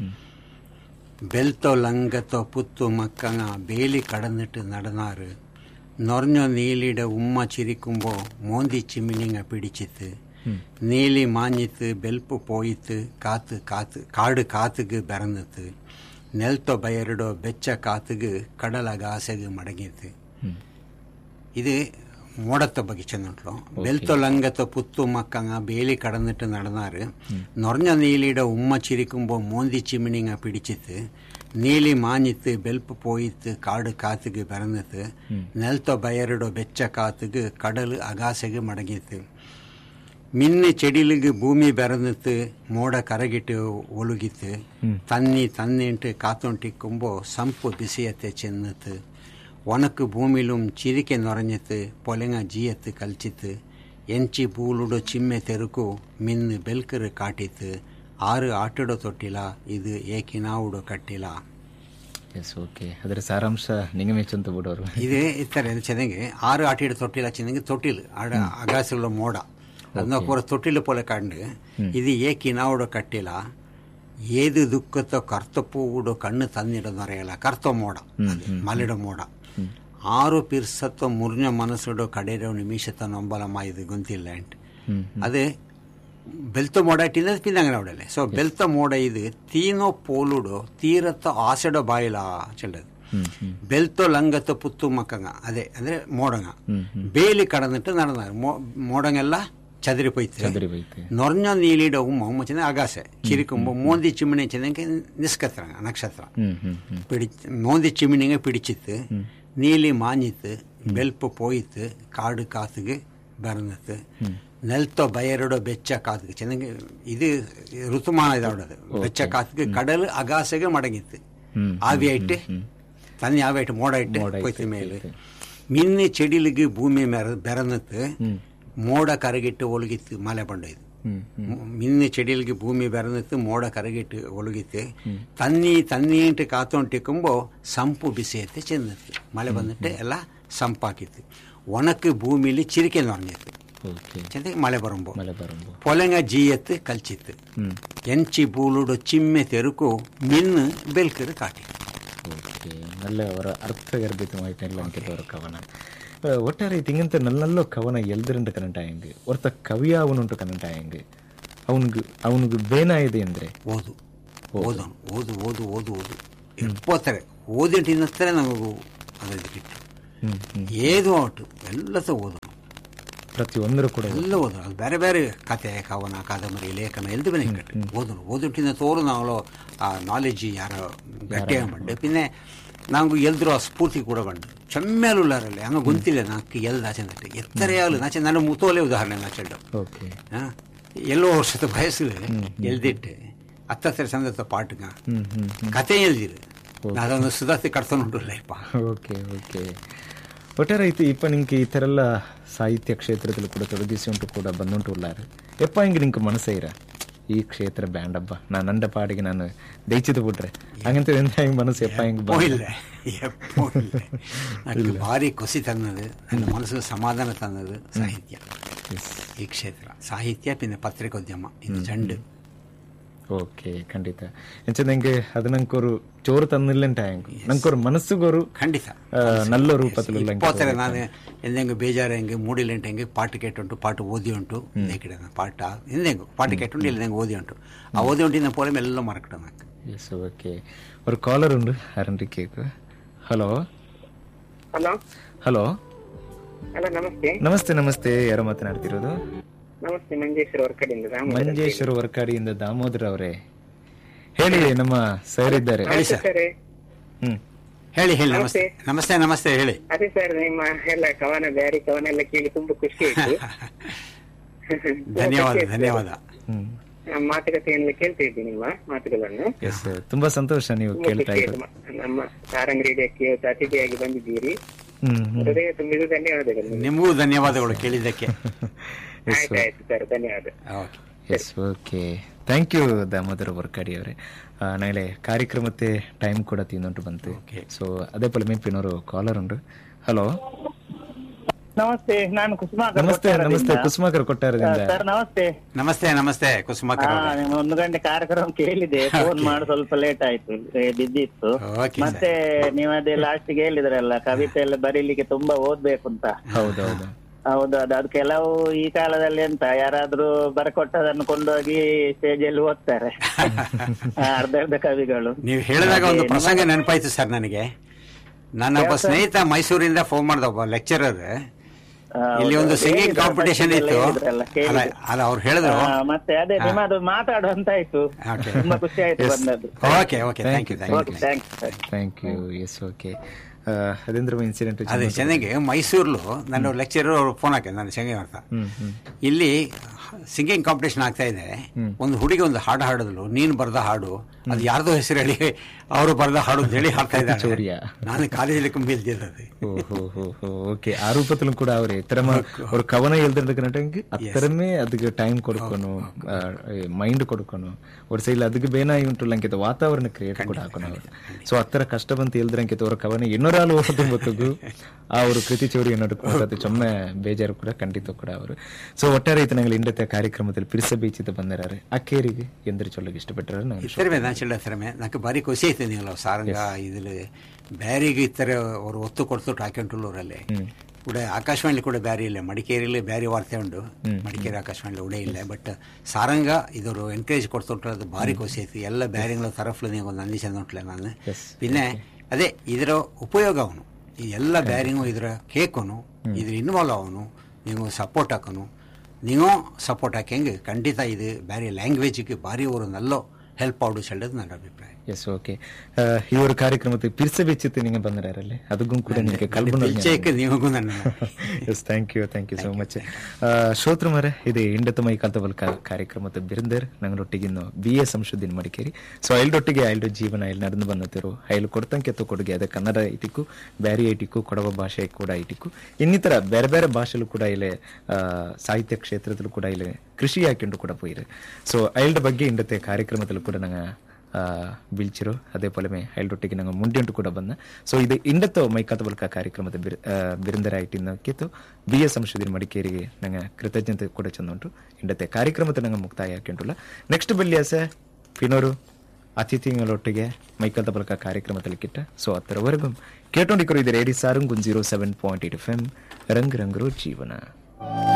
ബെൽത്തോ ലങ്കത്തോ പുത്തു മക്കങ്ങ ബേലി കടന്നിട്ട് നടന്നാറ് നൊറഞ്ഞോ നീലിയുടെ ഉമ്മ ചിരിക്കുമ്പോ മോന്തി ചിമ്മിനിങ്ങ പിടിച്ചിത്ത് നീലി മാഞ്ഞിത്ത് ബെൽപ്പ് പോയിത്ത് കാത്ത് കാത്ത് കാട് കാത്തുക്ക് ബെറന്നിത്ത് ನೆಲ್ತೋ ಬಯರಿಡೋ ಬೆಚ್ಚ ಕಾತುಗು ಕಡಲಗಾಸೆಗು ಮಡಗಿತ್ತು ഇത് മോടത്തെ ಬಗ್ಗೆ ചെന്നിട്ടുള്ളൂ ബെൽത്തോ ലങ്കത്തോ പുത്തു മക്കങ്ങ ബേലി കടന്നിട്ട് നടന്നാറ് നൊറഞ്ഞ നീലിയുടെ ഉമ്മ ചിരിക്കുമ്പോ മോന്തി ചിമ്മിണിങ്ങ പിടിച്ചിത്ത് നീലി മാഞ്ഞിത്ത് ബെൽപ്പ് പോയിത്ത് കാട് കാത്തുക്ക് പിറന്നിത്ത് ನೆಲ್ತೋ ಬಯರಿಡೋ ಬೆಚ್ಚ ಕಾತುಗು ಕಡಲು ಅಗಾಸೆಗೆ ಮಡಗಿತ್ತು ಮಿನ್ನು ಚೆಡಿಲಿಗೆ ಭೂಮಿ ಬೆರന്നിತ್ತು ಮೋಡ ಕರಗಿಟ್ಟು ಒಳುಗಿತ್ತು ತನ್ನಿ ತನ್ನಿಂಟು ಕಾತೊಂಟಿಕ್ಕುಂಬೋ ಸಂಪು ಬಿಸಿಯತ್ತೆ ಚೆನ್ನತ್ತು ಒನಕು ಭೂಮಿಲುಂ ಚಿರಿಕೆ ನೊರഞ്ഞിത്ത് പൊലങ്ങ ജിയത്ത് കളിച്ചിത്ത് ಎಂಚಿ ಬೂಲುಡೋ ಚಿಮ್ಮೆ ತೆರುಕು ಮಿನ್ನು ಬೆಲ್ಕರು ಕಾಟಿತ್ತು ಆರು ಆಟಿಡೋ ತೊಟ್ಟಿಲ ಇದು ಏಕಿನಾವುಡೋ ಕಟ್ಟಿಲ ಎಸ್ ಓಕೆ ಅದರ ಸಾರಾಂಶ ನಿಂಗೆ ಮೆಚ್ಚಂತ ಬಿಡೋರು ಇದು ಇತ್ತಾರೆ ಚೆನ್ನಾಗಿ ಆರು ಆಟಿಡ ತೊಟ್ಟಿಲ ಚೆನ್ನಾಗಿ ತೊಟ್ಟಿಲು ಆಡ ಅಗಾಸುള്ള ಮೋಡ ಅದನ್ನ ಪೂರ ತೊಟ್ಟಿಲು ಪೋಲೆ ಕಂಡು ಇದು ಏಕಿನಾವುಡೋ ಕಟ್ಟಿಲ ಏದು ದುಃಖತ್ತೋ ಕರ್ತಪೂಡೋ ಕಣ್ಣು ತನ್ನಿಡೋ ನೊರೆಯಲ್ಲ ಕರ್ತೋ ಮೋಡ ಅದು ಮಲಿಡೋ ಮೋಡ ಆರು ಪಿರ್ಸತ್ತೋ ಮುರ್ഞ്ഞ ಮನಸ್ಸುಡೋ ಕಡೆರೋ ನಿಮಿಷತ ನೊಂಬಲಮ್ಮ ಇದು ಗೊಂತಿಲ್ಲ ಎಂಟ್ ಅದು ಬೆಲ್ತ ಮೋಡ ಇಟ್ಟಿಂದ ಪಿಂದಂಗನ ಅವಡಲೆ ಸೊ ಬೆಲ್ತ ಮೋಡ ಇದು ತೀನೋ ಪೋಲುಡೋ ತೀರತ್ತ ಆಸೆಡೋ ಬಾಯಿಲ ಚೆಲ್ಲದು ಬೆಲ್ತೋ ಲಂಗತ್ತೋ ಪುತ್ತು ಮಕ್ಕಂಗ ಅದೇ ಅಂದ್ರೆ ಮೋಡಂಗ ಬೇಲಿ ಕಡന്നിട്ട് നടന്നാറ് മോടങ്ങല്ല ചതിരിപ്പോയിത്ത് ചതുരി പോയിട്ട് നൊറഞ്ഞ നീലിയുടെ ഉമ്മ ഉമ്മ ചെന്ന ആകാശ ചിരിക്കുമ്പോ മോന്തി ചിമ്മിണി ചെന്നെങ്കിൽ നിസ്കത്ര നക്ഷത്ര ಹ್ಮ್ ಹ್ಮ್ ಹ್ಮ್ പിടി മോന്തി ചിമ്മിണിങ്ങ പിടിച്ചിത്ത് നീലി മാഞ്ഞിത്ത് ಬೆಲ್ಪು ಪೋಯಿತ್ತು ಕಾಡು ಕಾತಿಗೆ ಬರನತ್ತು ನೆಲ್ತೋ ಬಯರಡೋ ಬೆಚ್ಚ ಕಾತಿಗೆ ಚೆನ್ನಾಗಿ ಇದು ಋತುಮಾನ ಇದಾವಡದು ಬೆಚ್ಚ ಕಾತಿಗೆ ಕಡಲು ಅಗಾಸೆಗೆ ಮಡಗಿತ್ತು ಹ್ಮ್. ಆವಿಯಾയിട്ട് ತನ್ನಿ ಆವಿಯಾയിട്ട് ಮೋಡ ಇಟ್ಟು போய்த்து ಮೇಲೆ ಮಿನ್ನಿ ಚೆಡಿಲಿಗೆ ಭೂಮಿ ಮೆರ ಬೆರನತ್ತು ಮೋಡ ಕರಗಿಟ್ಟು ಒಳಗಿತ್ತು ಮಳೆ ಬಂಡೋಯ್ತು ಹ್ಮ್ മിന്ന് ചെടിയിലേക്ക് ഭൂമി ബരന്നിട്ട് മോട കരകിട്ട് ഒഴുകിത്ത് തന്നി തന്നീട്ട് കാത്തോണ്ടിരിക്കുമ്പോൾ ಸಂಪು ಬಿಸಿಯತ್ತೆ ಚೆನ್ನತ್ತು ಮಳೆ ಬಂದಿಟ್ಟು ಎಲ್ಲ ಸಂಪಾಕಿತ್ತು ಒಣಕ್ಕೆ ಭೂಮಿಲಿ ಚಿರಿಕೆ ನೊರഞ്ഞിತ್ತು ಓಕೆ ಚೆಂದಗೆ ಮಳೆ ಬರಂಬು ಮಳೆ ಬರಂಬು ಪೊಲೆಂಗ ಜೀಯತ್ ಕಲ್ಚಿತ್ತು ಹ್ಮ್ ಎಂಚಿ ಬೂಳುಡು ಚಿಮ್ಮೆ ತೆರುಕು ಮಿನ್ನು ಬೆಲ್ಕರು ಕಾಟಿ ಓಕೆ நல்ல ஒரு அர்த்தகர்பிதமாயிட்டேன் அங்கிட்ட ஒரு கவனம் அஹ், ஒட்டாரை திங்கಂತ நல்ல ಕವನ ಎಲ್ದರಂತ ಕನೆಂಟ್ ಆಯಂಗ್ ಒರ್ತ ಕವಿ ಅವನುಂಟು ಕನೆಂಟ್ ಆಯಂಗ್ ಅವನಿಗೆ ಅವನಿಗೆ ಬೇನಾಯಿದೆ ಅಂದ್ರೆ ಓದು ಓದೋನು ಓದು ಓದು ಓದು ಓದು ಎಪ್ಪತ್ತಾರೆ ಓದಿಟ್ಟಿನತ್ತರೆ ನಮಗೂ ಅದ್ರಲ್ಲಿ ಬಿಟ್ಟು ಹ್ಮ್ ಹ್ಮ್ ಏದು ಒಟ್ಟು ಎಲ್ಲ ಸಹ ಓದೋನು ಪ್ರತಿಯೊಂದರು ಕೂಡ ಎಲ್ಲ ಓದೋನು ಅದು ಬೇರೆ ಬೇರೆ ಕತೆ ಕವನ ಕಾದಂಬರಿ ಲೇಖನ ಎಲ್ದು ಬೇನೆ ಕಟ್ಟು ಓದೋನು ಓದಿಟ್ಟಿನ ತೋರು ನಾವು ಆ ನಾಲೆಜ್ ಯಾರ ಗಟ್ಟಿ ಬಂಡೆ ಪಿನ್ನೆ ನಂಗೆ ಎಲ್ದ್ರು ಆ ಸ್ಫೂರ್ತಿ ಕೂಡ ಬಂಡು ಚೆಮ್ಮೆಲುಳ್ಳಾರಲ್ಲಿ ಹಂಗ ಗೊಂತಿಲ್ಲ ನಾಲ್ಕು ಎಲ್ದು ಆಚೆ ನಟ್ಟು ಎತ್ತರೆಯಾಲು ನಾಚೆ ನನ್ನ ಮುತೋಲೆ ಉದಾಹರಣೆ ನಾಚೆಡ್ಡು ಓಕೆ ಆ, ಎಲ್ಲೋ ವರ್ಷದ ವಯಸ್ಸು ಎಲ್ದಿಟ್ಟು ಹತ್ತತ್ತರ ಚಂದದ ಪಾಟ್ಗ ಹ್ಮ್ ಹ್ಮ್ ಕತೆ ಎಲ್ದಿರು ಅದೊಂದು ಸುಧಾರ್ತಿ ಕಟ್ತೊಂಡುಲ್ಲ ಇಪ್ಪ ಓಕೆ ಓಕೆ ಒಟ್ಟಾರೆ ಐತಿ ಇಪ್ಪ ನಿಂಗೆ ಈ ಥರ ಎಲ್ಲ ಸಾಹಿತ್ಯ ಕ್ಷೇತ್ರದಲ್ಲಿ ಕೂಡ ತೊಡಗಿಸಿ ಉಂಟು ಕೂಡ ಬಂದುಂಟು ಉಳ್ಳಾರು ಎಪ್ಪ ಹಿಂಗೆ ನಿಂಗೆ ಮನಸ್ಸೇ ಇರ ಈ ಕ್ಷೇತ್ರ ಬ್ಯಾಂಡ್ ಹಬ್ಬ ನಾನು ನಂಡ ಪಾಡಿಗೆ ನಾನು ದೈಚಿದು ಬಿಟ್ರೆ ಹಂಗಂತ ಎಂತ ಹಿಂಗೆ ಮನಸ್ಸು ಎಪ್ಪ ಹಿಂಗೆ ಎಪ್ಪೋ ಇಲ್ಲ ಎಪ್ಪೋ ಇಲ್ಲ ನನಗೆ ಭಾರಿ ಖುಷಿ ತಂದದು ನನ್ನ ಮನಸ್ಸಿಗೆ ಸಮಾಧಾನ ತಂದದು ಸಾಹಿತ್ಯ ಈ ಕ್ಷೇತ್ರ ಸಾಹಿತ್ಯ ಪಿನ್ನ ಪತ್ರಿಕೋದ್ಯಮ ಇದು ಜಂಡು ಓಕೆ ಖಂಡಿತ ಎಂಚ ನಂಗೆ ಅದು ನಂಕೊರು ಚೋರು ತನ್ನಿಲ್ಲಂಟ ಹೆಂಗೆ ನಂಕೊರು ಮನಸ್ಸುಗೋರು ಖಂಡಿತ ಆ, ನಲ್ಲ ರೂಪದಲ್ಲಿ ಇಪ್ಪತ್ತರ ನಾನು ಎಂದೆಂಗು ಬೇಜಾರು ಹೆಂಗೆ ಮೂಡಿಲೆಂಟು ಹೆಂಗೆ ಪಾಠ ಕೇಟುಂಟು ಪಾಠ ಓದಿ ಉಂಟು ಇದೇ ಕಡೆ ಪಾಠ ಎಂದೆಂಗು ಪಾಠ ಕೇಟುಂಟು ಇಲ್ಲದಂಗೆ ಓದಿ ಉಂಟು ಆ ಓದಿ ಉಂಟಿನ ಪೋಲೆ ಎಲ್ಲ ಮರಕಟ నాకు ಎಸ್ ಓಕೆ ஒரு ಕಾಲರ್ ಉಂಡು ಅರಂಟಿ ಕೇಕ್ ಹಲೋ ಹಲೋ ಹಲೋ ಹಲೋ ನಮಸ್ತೆ ನಮಸ್ತೆ ನಮಸ್ತೆ ಯಾರು ಮಾತನಾಡ್ತಿರೋದು ನಮಸ್ತೆ ಮಂಜೇಶ್ವರ ಹೊರಕಡೆಯಿಂದ ರಾಮ ಮಂಜೇಶ್ವರ ವರ್ಕಾಡಿಯಿಂದ ದಾಮೋದರ್ ಅವರೇ ಹೇಳಿ ನಮ್ಮ ಸರ್ ಇದ್ದಾರೆ ಹೇಳಿ ಸರ್ ಸರ್ ಹ್ಮ್ ಹೇಳಿ ಹೇಳಿ ನಮಸ್ತೆ ನಮಸ್ತೆ ನಮಸ್ತೆ ಹೇಳಿ ಅದೇ ಸರ್ ನಿಮ್ಮ ಎಲ್ಲ ಕವನ ಬ್ಯಾರಿ ಕವನ ಎಲ್ಲ ಕೇಳಿ ತುಂಬಾ ಖುಷಿ ಆಯ್ತು ಧನ್ಯವಾದ ಧನ್ಯವಾದ ಹ್ಮ್ ನಮ್ಮ ಮಾತುಕತೆಯನ್ನೆಲ್ಲ ಕೇಳ್ತಾ ಇದ್ದೀನಿ ನಿಮ್ಮ ಮಾತುಗಳನ್ನು ಎಸ್ ತುಂಬಾ ಸಂತೋಷ ನೀವು ತುಂಬಾ ಕೇಳ್ತಾ ಖುಷಿ ಇರೋದು ಆಯ್ತು. ನಮ್ಮ ಸಾರಂಗ್ ರೇಡಿಯೋಕ್ಕೆ ಇವತ್ತು ಅತಿಥಿಯಾಗಿ ಬಂದಿದ್ದೀರಿ ಹ್ಮ್ ಹ್ಮ್ ಹೃದಯ ತುಂಬಿದ ಧನ್ಯವಾದಗಳು ನಿಮಗೆ. ನಿಮಗೂ ಧನ್ಯವಾದಗಳು ಕೇಳಿದ್ದಕ್ಕೆ ಎಸ್ ಆಯ್ತು ಆಯ್ತು ಸರ್ ಧನ್ಯವಾದ okay yes okay thank you Damodara Varkady ಅವರೇ ನಾಳೆ ಕಾರ್ಯಕ್ರಮത്തെ ಟೈಮ್ ಕೂಡ ತಿಂದುಂಟು ಬಂತು Okay. ಸೊ ಅದೇ ಪೊಲೆ ಮೇಪಿನವರು ಕಾಲರ್ ಉಂಟು ಹಲೋ ನಮಸ್ತೆ ನಾನು ಕುಸುಮಾಕರ್ ನಮಸ್ತೆ ನಮಸ್ತೆ ಕುಸುಮಾಕರ್ ಕೊಟ್ಟಾರದಿಂದ ಸರ್ ನಮಸ್ತೆ ನಮಸ್ತೆ ನಮಸ್ತೆ ಕುಸುಮಾಕರ್ ಅವರೇ. ನಿಮ್ಮ ಒಂದು ಗಂಟೆ ಕಾರ್ಯಕ್ರಮ ಕೇಳಿದೆ ಫೋನ್ ಮಾಡಿ ಸ್ವಲ್ಪ ಲೇಟ್ ಆಯ್ತು ಏ, ಬಿದ್ದಿತ್ತು ಓಕೆ ಮತ್ತೆ ನೀವು ಅದೇ ಲಾಸ್ಟ್ ಗೆ ಹೇಳಿದ್ರಲ್ಲ ಕವಿತೆ ಎಲ್ಲ ಬರೀಲಿಕ್ಕೆ ತುಂಬಾ ಓದ್ಬೇಕು ಅಂತ ಹೌದೌದು ಹೌದು ಅದು ಅದು ಕೆಲವು ಈ ಕಾಲದಲ್ಲಿ ಎಂತ ಯಾರಾದ್ರೂ ಬರ್ಕೊಟ್ಟದನ್ನು ಕೊಂಡೋಗಿ ಸ್ಟೇಜ್ ಅಲ್ಲಿ ಓದ್ತಾರೆ ಆ, ಅರ್ಧ ಅರ್ಧ ಕವಿಗಳು ನೀವು ಹೇಳಿದಾಗ ಒಂದು ಪ್ರಸಂಗ ನೆನಪಾಯ್ತು ಸರ್ ನನಗೆ ನನ್ನ ಒಬ್ಬ ಸ್ನೇಹಿತ ಮೈಸೂರಿಂದ ಫೋನ್ ಮಾಡ್ದ ಒಬ್ಬ ಲೆಕ್ಚರರ್ ಆ, ಇಲ್ಲಿ ಒಂದು ಹೌದು. ಸಿಂಗಿಂಗ್ ಹೇಳಿದ್ರು ಕಾಂಪಿಟೇಷನ್ ಎಲ್ಲ ಇತ್ತು ಹೇಳಿದ್ರಲ್ಲ, ಅಲ್ಲ ಕೇಳಿದೆ. ಅಲ್ಲ ಅವ್ರು ಹೇಳಿದ್ರು ಆ, ಮತ್ತೆ ಅದೇ ನಿಮ್ಮದು ಮಾತಾಡುವಂತಾಯ್ತು Okay. ತುಂಬಾ ಖುಷಿ ಆಯ್ತು ಬಂದದ್ದು okay okay thank you thank okay you thanks thank you yes okay ಅದೇಂದ್ರ ಇನ್ಸಿಡೆಂಟ್ ಅದೇ ಚೆನ್ನಾಗಿ ಮೈಸೂರ್ಲು ನನ್ನ ಲೆಕ್ಚರರ್ ಅವ್ರು ಫೋನ್ ಹಾಕಿದ್ರು ನಾನು ಚೆಂಗೆ ಅಂತ ಹ್ಮ್ ಹ್ಮ್ ಇಲ್ಲಿ ಸಿಂಗಿಂಗ್ ಕಾಂಪಿಟೇಷನ್ ಆಗ್ತಾ ಇದೆ ಒಂದು ಹುಡುಗಿ ಒಂದು ಹಾಡು ಹಾಡಿದ್ಲು ನೀನು ಬರೆದ ಹಾಡು ಅದು ಯಾರ್ದೋ ಹೆಸರು ಹೇಳಿ ಅವರು ಬರೆದ ಹಾಡು ಅಂತ ಹೇಳಿ ಹಾಡ್ತಾ ಇದ್ದಾರೆ ಚೌರ್ಯ. ನಾನು ಕಾಲೇಜಲ್ಲಿ ಕಂಬಿಲ್ದಿರೋದು ஓஹோ ஓஹோ ஓகே ஆரூபத்திலும் கூட அவர் திறமை ஒரு கவனம் எழுதுறதுக்கு அத்தரமே அதுக்கு டைம் கொடுக்கணும் మైండ్ ಕೊಡ್ಕೊನು ஒரு ಸೈಡ್ ಅದಕ್ಕೆ ಬೇನಾಗಿ ಉಂಟು ಅಂಕಿತ ವಾತಾವರಣ ಕ್ರಿಯೇಟ್ ಕೂಡ ಹಾಕೋಣ ಅವರು ಸೊ ಹತ್ತರ ಕಷ್ಟ ಬಂತು ಎಲ್ದ್ರಂಕಿತ ಅವರ ಕವನ ಇನ್ನೊರಾಲು ಓದು ಬತ್ತುಗು ಆ ಅವರು ಕೃತಿ ಚೌರಿ ನಡುಕೊಂಡು ಚೊಮ್ಮೆ ಬೇಜಾರು ಕೂಡ ಖಂಡಿತ ಕೂಡ ಅವರು ಸೊ ಒಟ್ಟಾರೆ ಈತ ನಂಗೆ ಇಂಡತೆ ಕಾರ್ಯಕ್ರಮದಲ್ಲಿ ಪಿರಿಸ ಬೀಚಿತ ಬಂದರಾರೆ ಅಕ್ಕೇರಿಗೆ ಎಂದ್ರೆ ಚೊಲ್ಲಗೆ ಇಷ್ಟಪಟ್ಟರೆ ನಾನು ಇತ್ತರಮೆ ನಾನು ಚೆಲ್ಲ ಇತ್ತರಮೆ ನನಗೆ ಭಾರಿ ಖುಷಿ ಆಯ್ತು ನೀವು ಸಾರಂಗ ಇದಿಲ್ ಬ್ಯಾರಿಗೆ ಇತ್ತರ ಅವರು ಒತ್ತು ಕೊಡ್ತು ಹಾಕೊಂಡುಳ್ಳೂರಲ್ಲಿ ಕೂಡ ಆಕಾಶವಾಣಿ ಕೂಡ ಬ್ಯಾರಿ ಇಲ್ಲ ಮಡಿಕೇರಿಯಲ್ಲಿ ಬ್ಯಾರಿ ವಾರ್ತೆ ಉಂಟು ಮಡಿಕೇರಿ ಆಕಾಶವಾಣಿ ಉಡೇ ಇಲ್ಲ ಬಟ್ ಸಾರಂಗ ಇದವರು ಎನ್ಕರೇಜ್ ಕೊಡ್ತುಂಟು ಅದು ಭಾರಿ ಖುಷಿ ಆಯ್ತು ಎಲ್ಲ ಬ್ಯಾರಿಗಳ ತರಫ್ಲು ನೀವು ಒಂದು ಅಂದಿ ಚೆಂದ ಉಂಟ್ಲೆ ನಾನು പിന്നെ ಅದೇ ಇದರ ಉಪಯೋಗ ಅವನು ಈ ಎಲ್ಲ ಬ್ಯಾರಿಂಗು ಇದರ ಕೇಕೋನು ಇದ್ರ ಇನ್ವಾಲ್ವ್ ಅವನು ನೀವು ಸಪೋರ್ಟ್ ಹಾಕೋನು ನೀವು ಸಪೋರ್ಟ್ ಹಾಕಂಗೆ ಖಂಡಿತ ಇದು ಬೇರೆ ಲ್ಯಾಂಗ್ವೇಜಿಗೆ ಭಾರಿ ಅವರು ನಲ್ಲೋ ಹೆಲ್ಪ್ ಆಡು ಚೆಲ್ಲದು ನನ್ನ ಅಭಿಪ್ರಾಯ ಎಸ್ ಓಕೆ ಈ ಒಂದು ಕಾರ್ಯಕ್ರಮಕ್ಕೆ ಪಿರಿಸ ಬೀಚಿತ್ತು ನಿಂಗೆ ಬಂದರಾರಲ್ಲಿ ಅದಕ್ಕೂ ಕೂಡ ನಿಮಗೆ ಕಲ್ಪನೆ ಇಚ್ಛೆಕ್ಕೆ ನಿಮಗೂ ನನ್ನ yes thank you thank you so much ಶ್ರೋತೃ ಮರೆ ಇದು ಇಂಡತ ಮೈ ಕಲ್ತಬಲ್ ಕಾರ್ಯಕ್ರಮದ ಬಿರಿಂದರ್ ನಂಗರೊಟ್ಟಿಗೆ ಇನ್ನು ಬಿ ಎ ಸಂಶೋಧನೆ ಮಡಿಕೇರಿ ಸೊ ಐಲ್ಡೊಟ್ಟಿಗೆ ಐಲ್ಡು ಜೀವನ ಇಲ್ಲಿ ನಡೆದು ಬಂದತಿರು ಐಲು ಕೊಡ್ತಂಕೆ ಕೊಡುಗೆ ಅದೇ ಕನ್ನಡ ಐಟಿಕ್ಕು ಬ್ಯಾರಿ ಐಟಿಕ್ಕು ಕೊಡವ ಭಾಷೆ ಕೂಡ ಐಟಿಕ್ಕು ಇನ್ನಿತರ ಬೇರೆ ಬೇರೆ ಭಾಷೆಲು ಕೂಡ ಇಲ್ಲಿ ಆ, ಸಾಹಿತ್ಯ ಕ್ಷೇತ್ರದಲ್ಲೂ ಕೂಡ ಇಲ್ಲಿ ಕೃಷಿ ಹಾಕೊಂಡು ಕೂಡ ಪೋಯಿರು ಸೊ ಐಲ್ಡ್ ಬಗ್ಗೆ ಇಂಡತೆ ಕಾರ್ಯಕ್ರಮದಲ್ಲೂ ಕೂಡ ನಂಗೆ ಬೀಳ್ಚಿರು അതേപോലെ മേ അയൽട്ടൊട്ടിക്ക് ഞങ്ങൾ മുണ്ടിട്ട് കൂടെ വന്ന് സോ ഇത് ഇണ്ടത്തോ മൈക്കാത്ത ಬಲ್ಕ ಕಾರ್ಯಕ್ರಮದ ಬಿರುಂದರಾയിട്ട് ಇನ್ನಕ್ಕಿತ್ತು ಬಿ ಎಸ್ ಸಂಶೋಧನೆ ಮಡಿಕೇರಿಗೆ ನಂಗೆ ಕೃತಜ್ಞತೆ ಕೂಡ ಚಂದುಂಟು ಇಂಡത്തെ ಕಾರ್ಯಕ್ರಮത്തെ ನಂಗೆ ಮುಕ್ತಾಯ ಹಾಕಿಂಟುಲ್ಲ ನೆಕ್ಸ್ಟ್ ಬಲ್ಯಾಸ ಫಿನೋರು ಅತಿಥಿಗಳೊಟ್ಟಿಗೆ ಮೈಕಲ್ದ ಬಲ್ಕ ಕಾರ್ಯಕ್ರಮದಲ್ಲಿ ಕಿಟ್ಟ ಸೊ ಹತ್ತರವರೆಗೂ ಕೇಟೊಂಡಿಕರು ಇದು radio Sarang zero seven point eight F M ರಂಗ್ ರಂಗರು ಜೀವನ